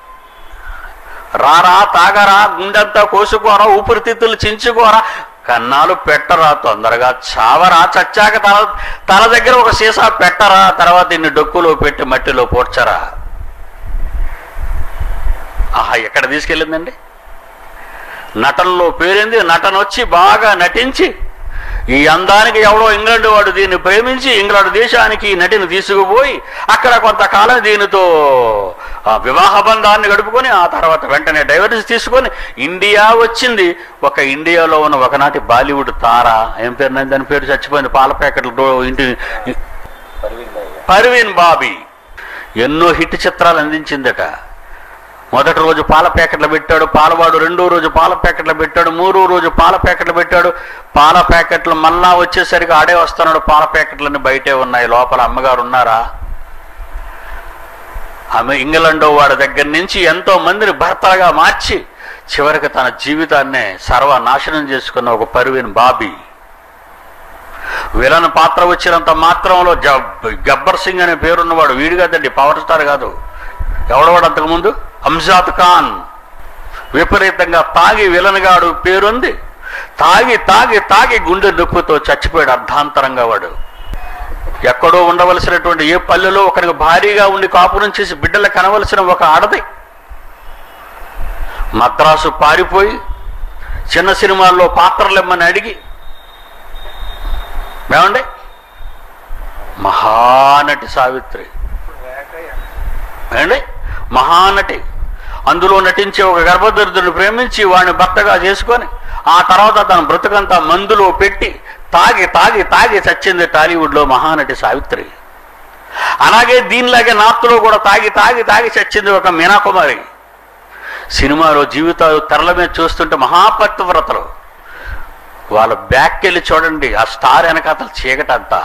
రారా తాగరా గుండెంతా కోసుకోరా ఊపిరితిత్తులు చించుకోరా కన్నాలు పెట్టరా తొందరగా చావరా చచ్చాక తల తల దగ్గర ఒక సీసా పెట్టరా తర్వాత ఇన్ని డొక్కులో పెట్టి మట్టిలో పోడ్చరా ఆహా ఎక్కడ తీసుకెళ్ళిందండి నటనలో పేరింది నటన వచ్చి బాగా నటించి ఈ అందానికి ఎవడో ఇంగ్లాండ్ వాడు దీన్ని ప్రేమించి ఇంగ్లాండ్ దేశానికి ఈ నటిని తీసుకుపోయి అక్కడ కొంతకాలం దీనితో ఆ వివాహ బంధాన్ని గడుపుకొని ఆ తర్వాత వెంటనే డైవర్స్ తీసుకొని ఇండియా వచ్చింది ఒక ఇండియాలో ఉన్న ఒకనాటి బాలీవుడ్ తార ఏం పేరు నది? దాని పేరు చచ్చిపోయింది పాల ప్యాకెట్లు డో- ఇంటి పర్వీన్ బాబీ ఎన్నో హిట్ చిత్రాలు అందించిందట మొదటి రోజు పాల ప్యాకెట్లు పెట్టాడు పాలవాడు రెండో రోజు పాల ప్యాకెట్లు పెట్టాడు మూడో రోజు పాల ప్యాకెట్లు పెట్టాడు పాల ప్యాకెట్లు మళ్ళా వచ్చేసరికి ఆడే వస్తున్నాడు పాల ప్యాకెట్లన్నీ బయటే ఉన్నాయి లోపల అమ్మగారు ఉన్నారా ఆమె ఇంగ్లండో వాడి దగ్గర నుంచి ఎంతో మందిని భర్తలుగా మార్చి చివరికి తన జీవితాన్నే సర్వనాశనం చేసుకున్న ఒక పరువిన్ బాబీ విలన్ పాత్ర వచ్చినంత మాత్రంలో జబ్ గబ్బర్ సింగ్ అనే పేరున్నవాడు వీడు కాదండి పవర్ స్టార్ కాదు ఎవడవాడు అంతకుముందు అంజాద్ ఖాన్ విపరీతంగా తాగి విలన్గాడు పేరుంది తాగి తాగి తాగి గుండె నొప్పితో చచ్చిపోయాడు అర్ధాంతరంగా వాడు ఎక్కడో ఉండవలసినటువంటి ఏ పల్లెలో ఒకరికి భారీగా ఉండి కాపురం చేసి బిడ్డలు కనవలసిన ఒక ఆడది మద్రాసు పారిపోయి చిన్న సినిమాల్లో పాత్రలు ఇమ్మని అడిగి ఏమండి మహానటి సావిత్రి ఏమండి మహానటి అందులో నటించే ఒక గర్భదరిద్రుని ప్రేమించి వాడిని భర్తగా చేసుకొని ఆ తర్వాత తన బ్రతుకంతా మందులో పెట్టి తాగి తాగి తాగి చచ్చింది టాలీవుడ్లో మహానటి సావిత్రి అలాగే దీనిలాగే నార్త్లో కూడా తాగి తాగి తాగి చచ్చింది ఒక మీనాకుమారి సినిమాలో జీవితాలు తెరల మీద చూస్తుంటే మహాపతివ్రతలు వాళ్ళ బ్యాక్ వెళ్ళి చూడండి ఆ స్టార్ వెనకాతలు చీకటంతా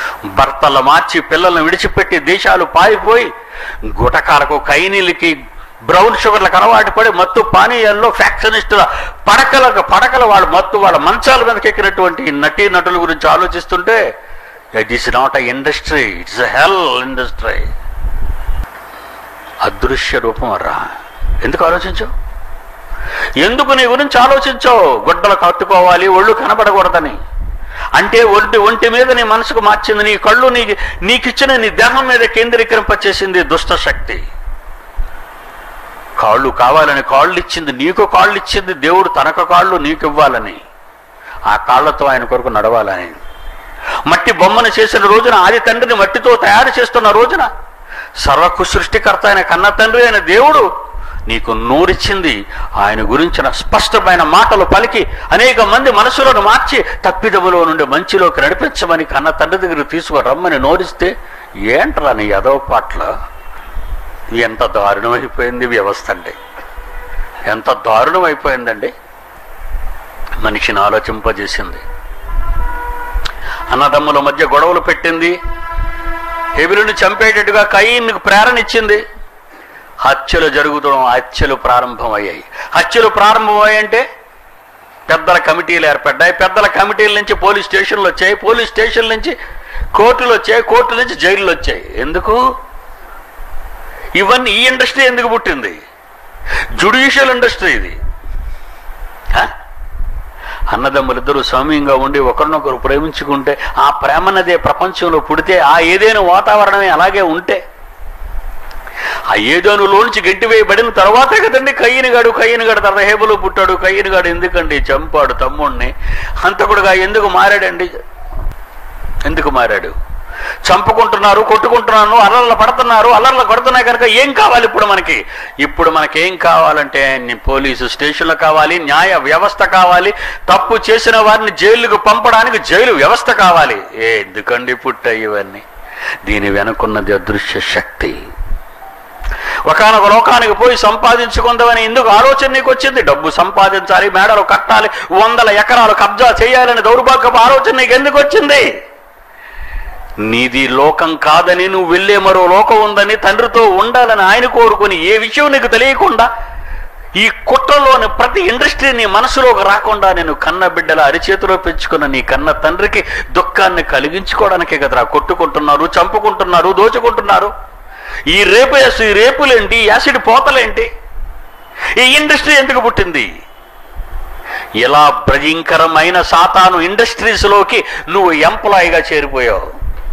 భర్తలు మార్చి పిల్లల్ని విడిచిపెట్టి దేశాలు పారిపోయి గుటకాలకు కైనీలకి బ్రౌన్ షుగర్లకు అలవాటు పడి మత్తు పానీయాల్లో ఫ్యాక్షనిస్టుల పడకల పడకల వాళ్ళ మత్తు వాళ్ళ మంచాల మీదకి ఎక్కినటువంటి ఈ నటీ నటుల గురించి ఆలోచిస్తుంటే it is not a industry it's hell industry అదృశ్య రూపం రా ఎందుకు ఆలోచించవు ఎందుకు నీ గురించి ఆలోచించావు గుడ్డలు కట్టుకోవాలి ఒళ్ళు కనబడకూడదని అంటే ఒంటి ఒంటి మీద నీ మనసుకు మార్చింది నీ కళ్ళు నీ నీకిచ్చిన నీ దేహం మీద కేంద్రీకరింపచేసింది దుష్ట శక్తి కాళ్ళు కావాలని కాళ్ళు ఇచ్చింది నీకు కాళ్ళు ఇచ్చింది దేవుడు తనకు కాళ్ళు నీకు ఇవ్వాలని ఆ కాళ్ళతో ఆయన కొరకు నడవాలని మట్టి బొమ్మను చేసిన రోజున ఆది తండ్రిని మట్టితో తయారు చేస్తున్న రోజున సర్వకు సృష్టికర్త అయిన కన్న తండ్రి అయిన దేవుడు నీకు నూరిచ్చింది ఆయన గురించిన స్పష్టమైన మాటలు పలికి అనేక మంది మనసులను మార్చి తప్పిదములో నుండి మంచిలోకి నడిపించమని కన్న తండ్రి దగ్గర తీసుకురమ్మని నోరిస్తే ఏంట్రా నీ యదవ పాటల ఎంత దారుణమైపోయింది వ్యవస్థ అండి ఎంత దారుణం అయిపోయిందండి మనిషిని ఆలోచింపజేసింది అన్నదమ్ముల మధ్య గొడవలు పెట్టింది హెబిలుని చంపేటట్టుగా కయ్యకు ప్రేరణ ఇచ్చింది హత్యలు జరుగుతడం హత్యలు ప్రారంభమయ్యాయి హత్యలు ప్రారంభమయ్యాయంటే పెద్దల కమిటీలు ఏర్పడ్డాయి పెద్దల కమిటీల నుంచి పోలీస్ స్టేషన్లు వచ్చాయి పోలీస్ స్టేషన్ల నుంచి కోర్టులు వచ్చాయి కోర్టుల నుంచి జైళ్ళు వచ్చాయి ఎందుకు ఇవన్నీ ఈ ఇండస్ట్రీ ఎందుకు పుట్టింది జుడిషియల్ ఇండస్ట్రీ ఇది హ? అన్నదమ్ములిద్దరూ సౌమ్యంగా ఉండి ఒకరినొకరు ప్రేమించుకుంటే ఆ ప్రేమన్నదే ప్రపంచంలో పుడితే ఆ ఏదైనా వాతావరణమే అలాగే ఉంటే ఆ ఏదోనులోంచి గట్టి వేయబడిన తర్వాతే కదండి కయ్యనిగాడు కయ్యనిగాడు తర్వాత హేబులు పుట్టాడు కయ్యనిగాడు ఎందుకండి చంపాడు తమ్ముణ్ణి హంతకుడుగా ఎందుకు మారాడండి ఎందుకు మారాడు చంపుకుంటున్నారు కొట్టుకుంటున్నారు అల్లర్ల పడుతున్నారు అల్లర్లు కొడుతున్నాయి కనుక ఏం కావాలి ఇప్పుడు మనకి ఇప్పుడు మనకి ఏం కావాలంటే ని- పోలీసు స్టేషన్లు కావాలి న్యాయ వ్యవస్థ కావాలి తప్పు చేసిన వారిని జైలుకు పంపడానికి జైలు వ్యవస్థ కావాలి ఏ ఎందుకండి పుట్టాయి ఇవన్నీ దీని వెనుకున్నది అదృశ్య శక్తి ఒకనొక లోకానికి పోయి సంపాదించుకుందామని ఎందుకు ఆలోచన నీకు వచ్చింది డబ్బు సంపాదించాలి మేడలు కట్టాలి వందల ఎకరాలు కబ్జా చేయాలని దౌర్భాగ్యపు ఆలోచన నీకు ఎందుకు వచ్చింది నీది లోకం కాదని నువ్వు వెళ్ళే మరో లోకం ఉందని తండ్రితో ఉండాలని ఆయన కోరుకుని ఏ విషయం నీకు తెలియకుండా ఈ కుట్రలోని ప్రతి ఇండస్ట్రీ నీ మనసులోకి రాకుండా నేను కన్న బిడ్డల అరిచేతిలో పెంచుకున్న నీ కన్న తండ్రికి దుఃఖాన్ని కలిగించుకోవడానికే కదరా కొట్టుకుంటున్నారు చంపుకుంటున్నారు దోచుకుంటున్నారు ఈ రేపు ఈ రేపులేంటి ఈ యాసిడ్ పోతలేంటి ఈ ఇండస్ట్రీ ఎందుకు పుట్టింది ఇలా భయంకరమైన సాతాను ఇండస్ట్రీస్లోకి నువ్వు ఎంప్లాయీగా చేరిపోయావు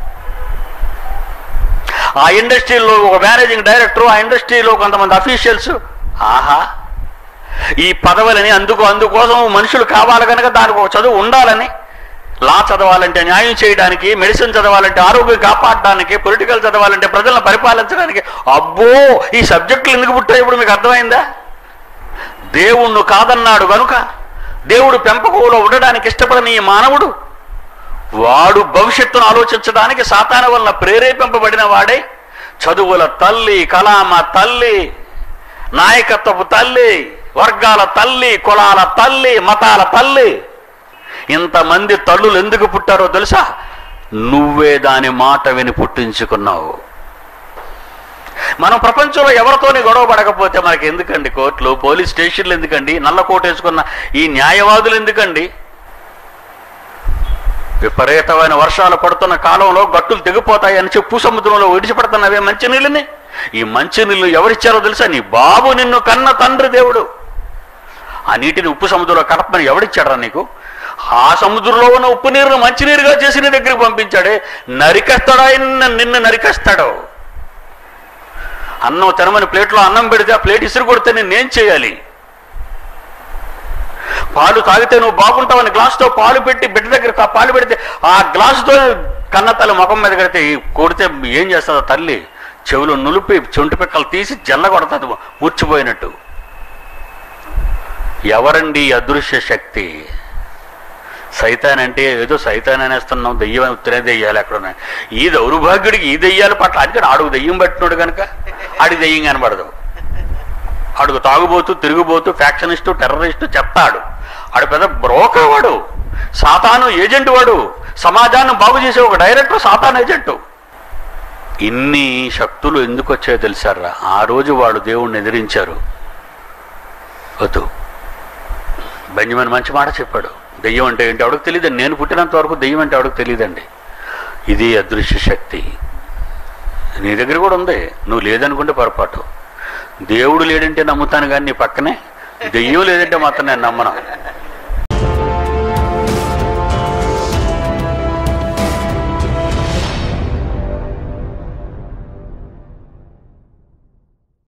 ఆ ఇండస్ట్రీలో ఒక మేనేజింగ్ డైరెక్టర్ ఆ ఇండస్ట్రీలో కొంతమంది అఫీషియల్స్ ఆహా ఈ పదవులని అందుకు అందుకోసం మనుషులు కావాలి కనుక దానికి ఒక చదువు ఉండాలని లా చదవాలంటే న్యాయం చేయడానికి మెడిసిన్ చదవాలంటే ఆరోగ్యం కాపాడడానికి పొలిటికల్ చదవాలంటే ప్రజలను పరిపాలించడానికి అబ్బో ఈ సబ్జెక్టులు ఎందుకు పుట్టాయి ఇప్పుడు మీకు అర్థమైందా దేవుణ్ణు కాదన్నాడు కనుక దేవుడు పెంపకంలో ఉండడానికి ఇష్టపడని ఈ మానవుడు వాడు భవిష్యత్తును ఆలోచించడానికి సాతాన వలన ప్రేరేపింపబడిన వాడే చదువుల తల్లి కలామ తల్లి నాయకత్వపు తల్లి వర్గాల తల్లి కులాల తల్లి మతాల తల్లి ఇంతమంది తల్లులు ఎందుకు పుట్టారో తెలుసా నువ్వే దాని మాట విని పుట్టించుకున్నావు మనం ప్రపంచంలో ఎవరితోని గొడవ పడకపోతే మనకి ఎందుకండి కోర్టులు పోలీస్ స్టేషన్లు ఎందుకండి నల్ల కోట్ వేసుకున్న ఈ న్యాయవాదులు ఎందుకండి విపరీతమైన వర్షాలు పడుతున్న కాలంలో గట్టులు తెగిపోతాయి అని చెప్పు సముద్రంలో విడిచిపెడుతున్నవే మంచినీళ్ళని ఈ మంచినీళ్ళు ఎవరిచ్చారో తెలుసా నీ బాబు నిన్ను కన్న తండ్రి దేవుడు ఆ నీటిని ఉప్పు సముద్రంలో కడపమని ఎవడిచ్చాడరా నీకు ఆ సముద్రంలో ఉన్న ఉప్పు నీరును మంచినీరుగా చేసి నీ దగ్గరికి పంపించాడే నరికేస్తాడా నిన్ను నిన్ను నరికేస్తాడు అన్నం తినమని ప్లేట్లో అన్నం పెడితే ఆ ప్లేట్ ఇసురు కొడితే నేనేం చేయాలి పాలు తాగితే నువ్వు బాగుంటావని గ్లాసుతో పాలు పెట్టి బిడ్డ దగ్గర ఆ పాలు పెడితే ఆ గ్లాసుతో కన్న తల్లి ముఖం మీద కడితే ఈ కొడితే ఏం చేస్తుందో తల్లి చెవులు నులిపి చెంటు పిక్కలు తీసి జల్ల కొడుతుంది మూర్చిపోయినట్టు ఎవరండి ఈ అదృశ్య శక్తి సైతాన్ అంటే ఏదో సైతాన్ అనేస్తున్నాం దెయ్యం ఉత్తరే దెయ్యాలు ఎక్కడ ఉన్నాయి ఈ దౌర్భాగ్యుడికి ఈ దెయ్యాల పట్ల అందుకని ఆడుగు దెయ్యం పట్టినోడు కనుక ఆడికి దెయ్యం కనబడదు అడుగు తాగుబోతూ తిరుగుబోతూ ఫ్యాక్షనిస్టు టెర్రరిస్టు చెప్తాడు ఆడు పెద్ద బ్రోకర్ వాడు సాతాను ఏజెంట్ వాడు సమాజాన్ని బాగు చేసే ఒక డైరెక్టర్ సాతాన్ ఏజెంటు ఇన్ని శక్తులు ఎందుకు వచ్చాయో తెలుసారా ఆ రోజు వాళ్ళు దేవుణ్ణి ఎదిరించారు వద్దు బెంజమిన్ మంచి మాట చెప్పాడు దెయ్యం అంటే ఏంటి ఎవడికి తెలియదండి నేను పుట్టినంత వరకు దెయ్యం అంటే ఎవడికి తెలియదండి ఇది అదృశ్య శక్తి నీ దగ్గర కూడా ఉంది నువ్వు లేదనుకుంటే పొరపాటు దేవుడు లేడంటే నమ్ముతాను కానీ నీ పక్కనే దెయ్యం లేదంటే మాత్రం నేను నమ్మను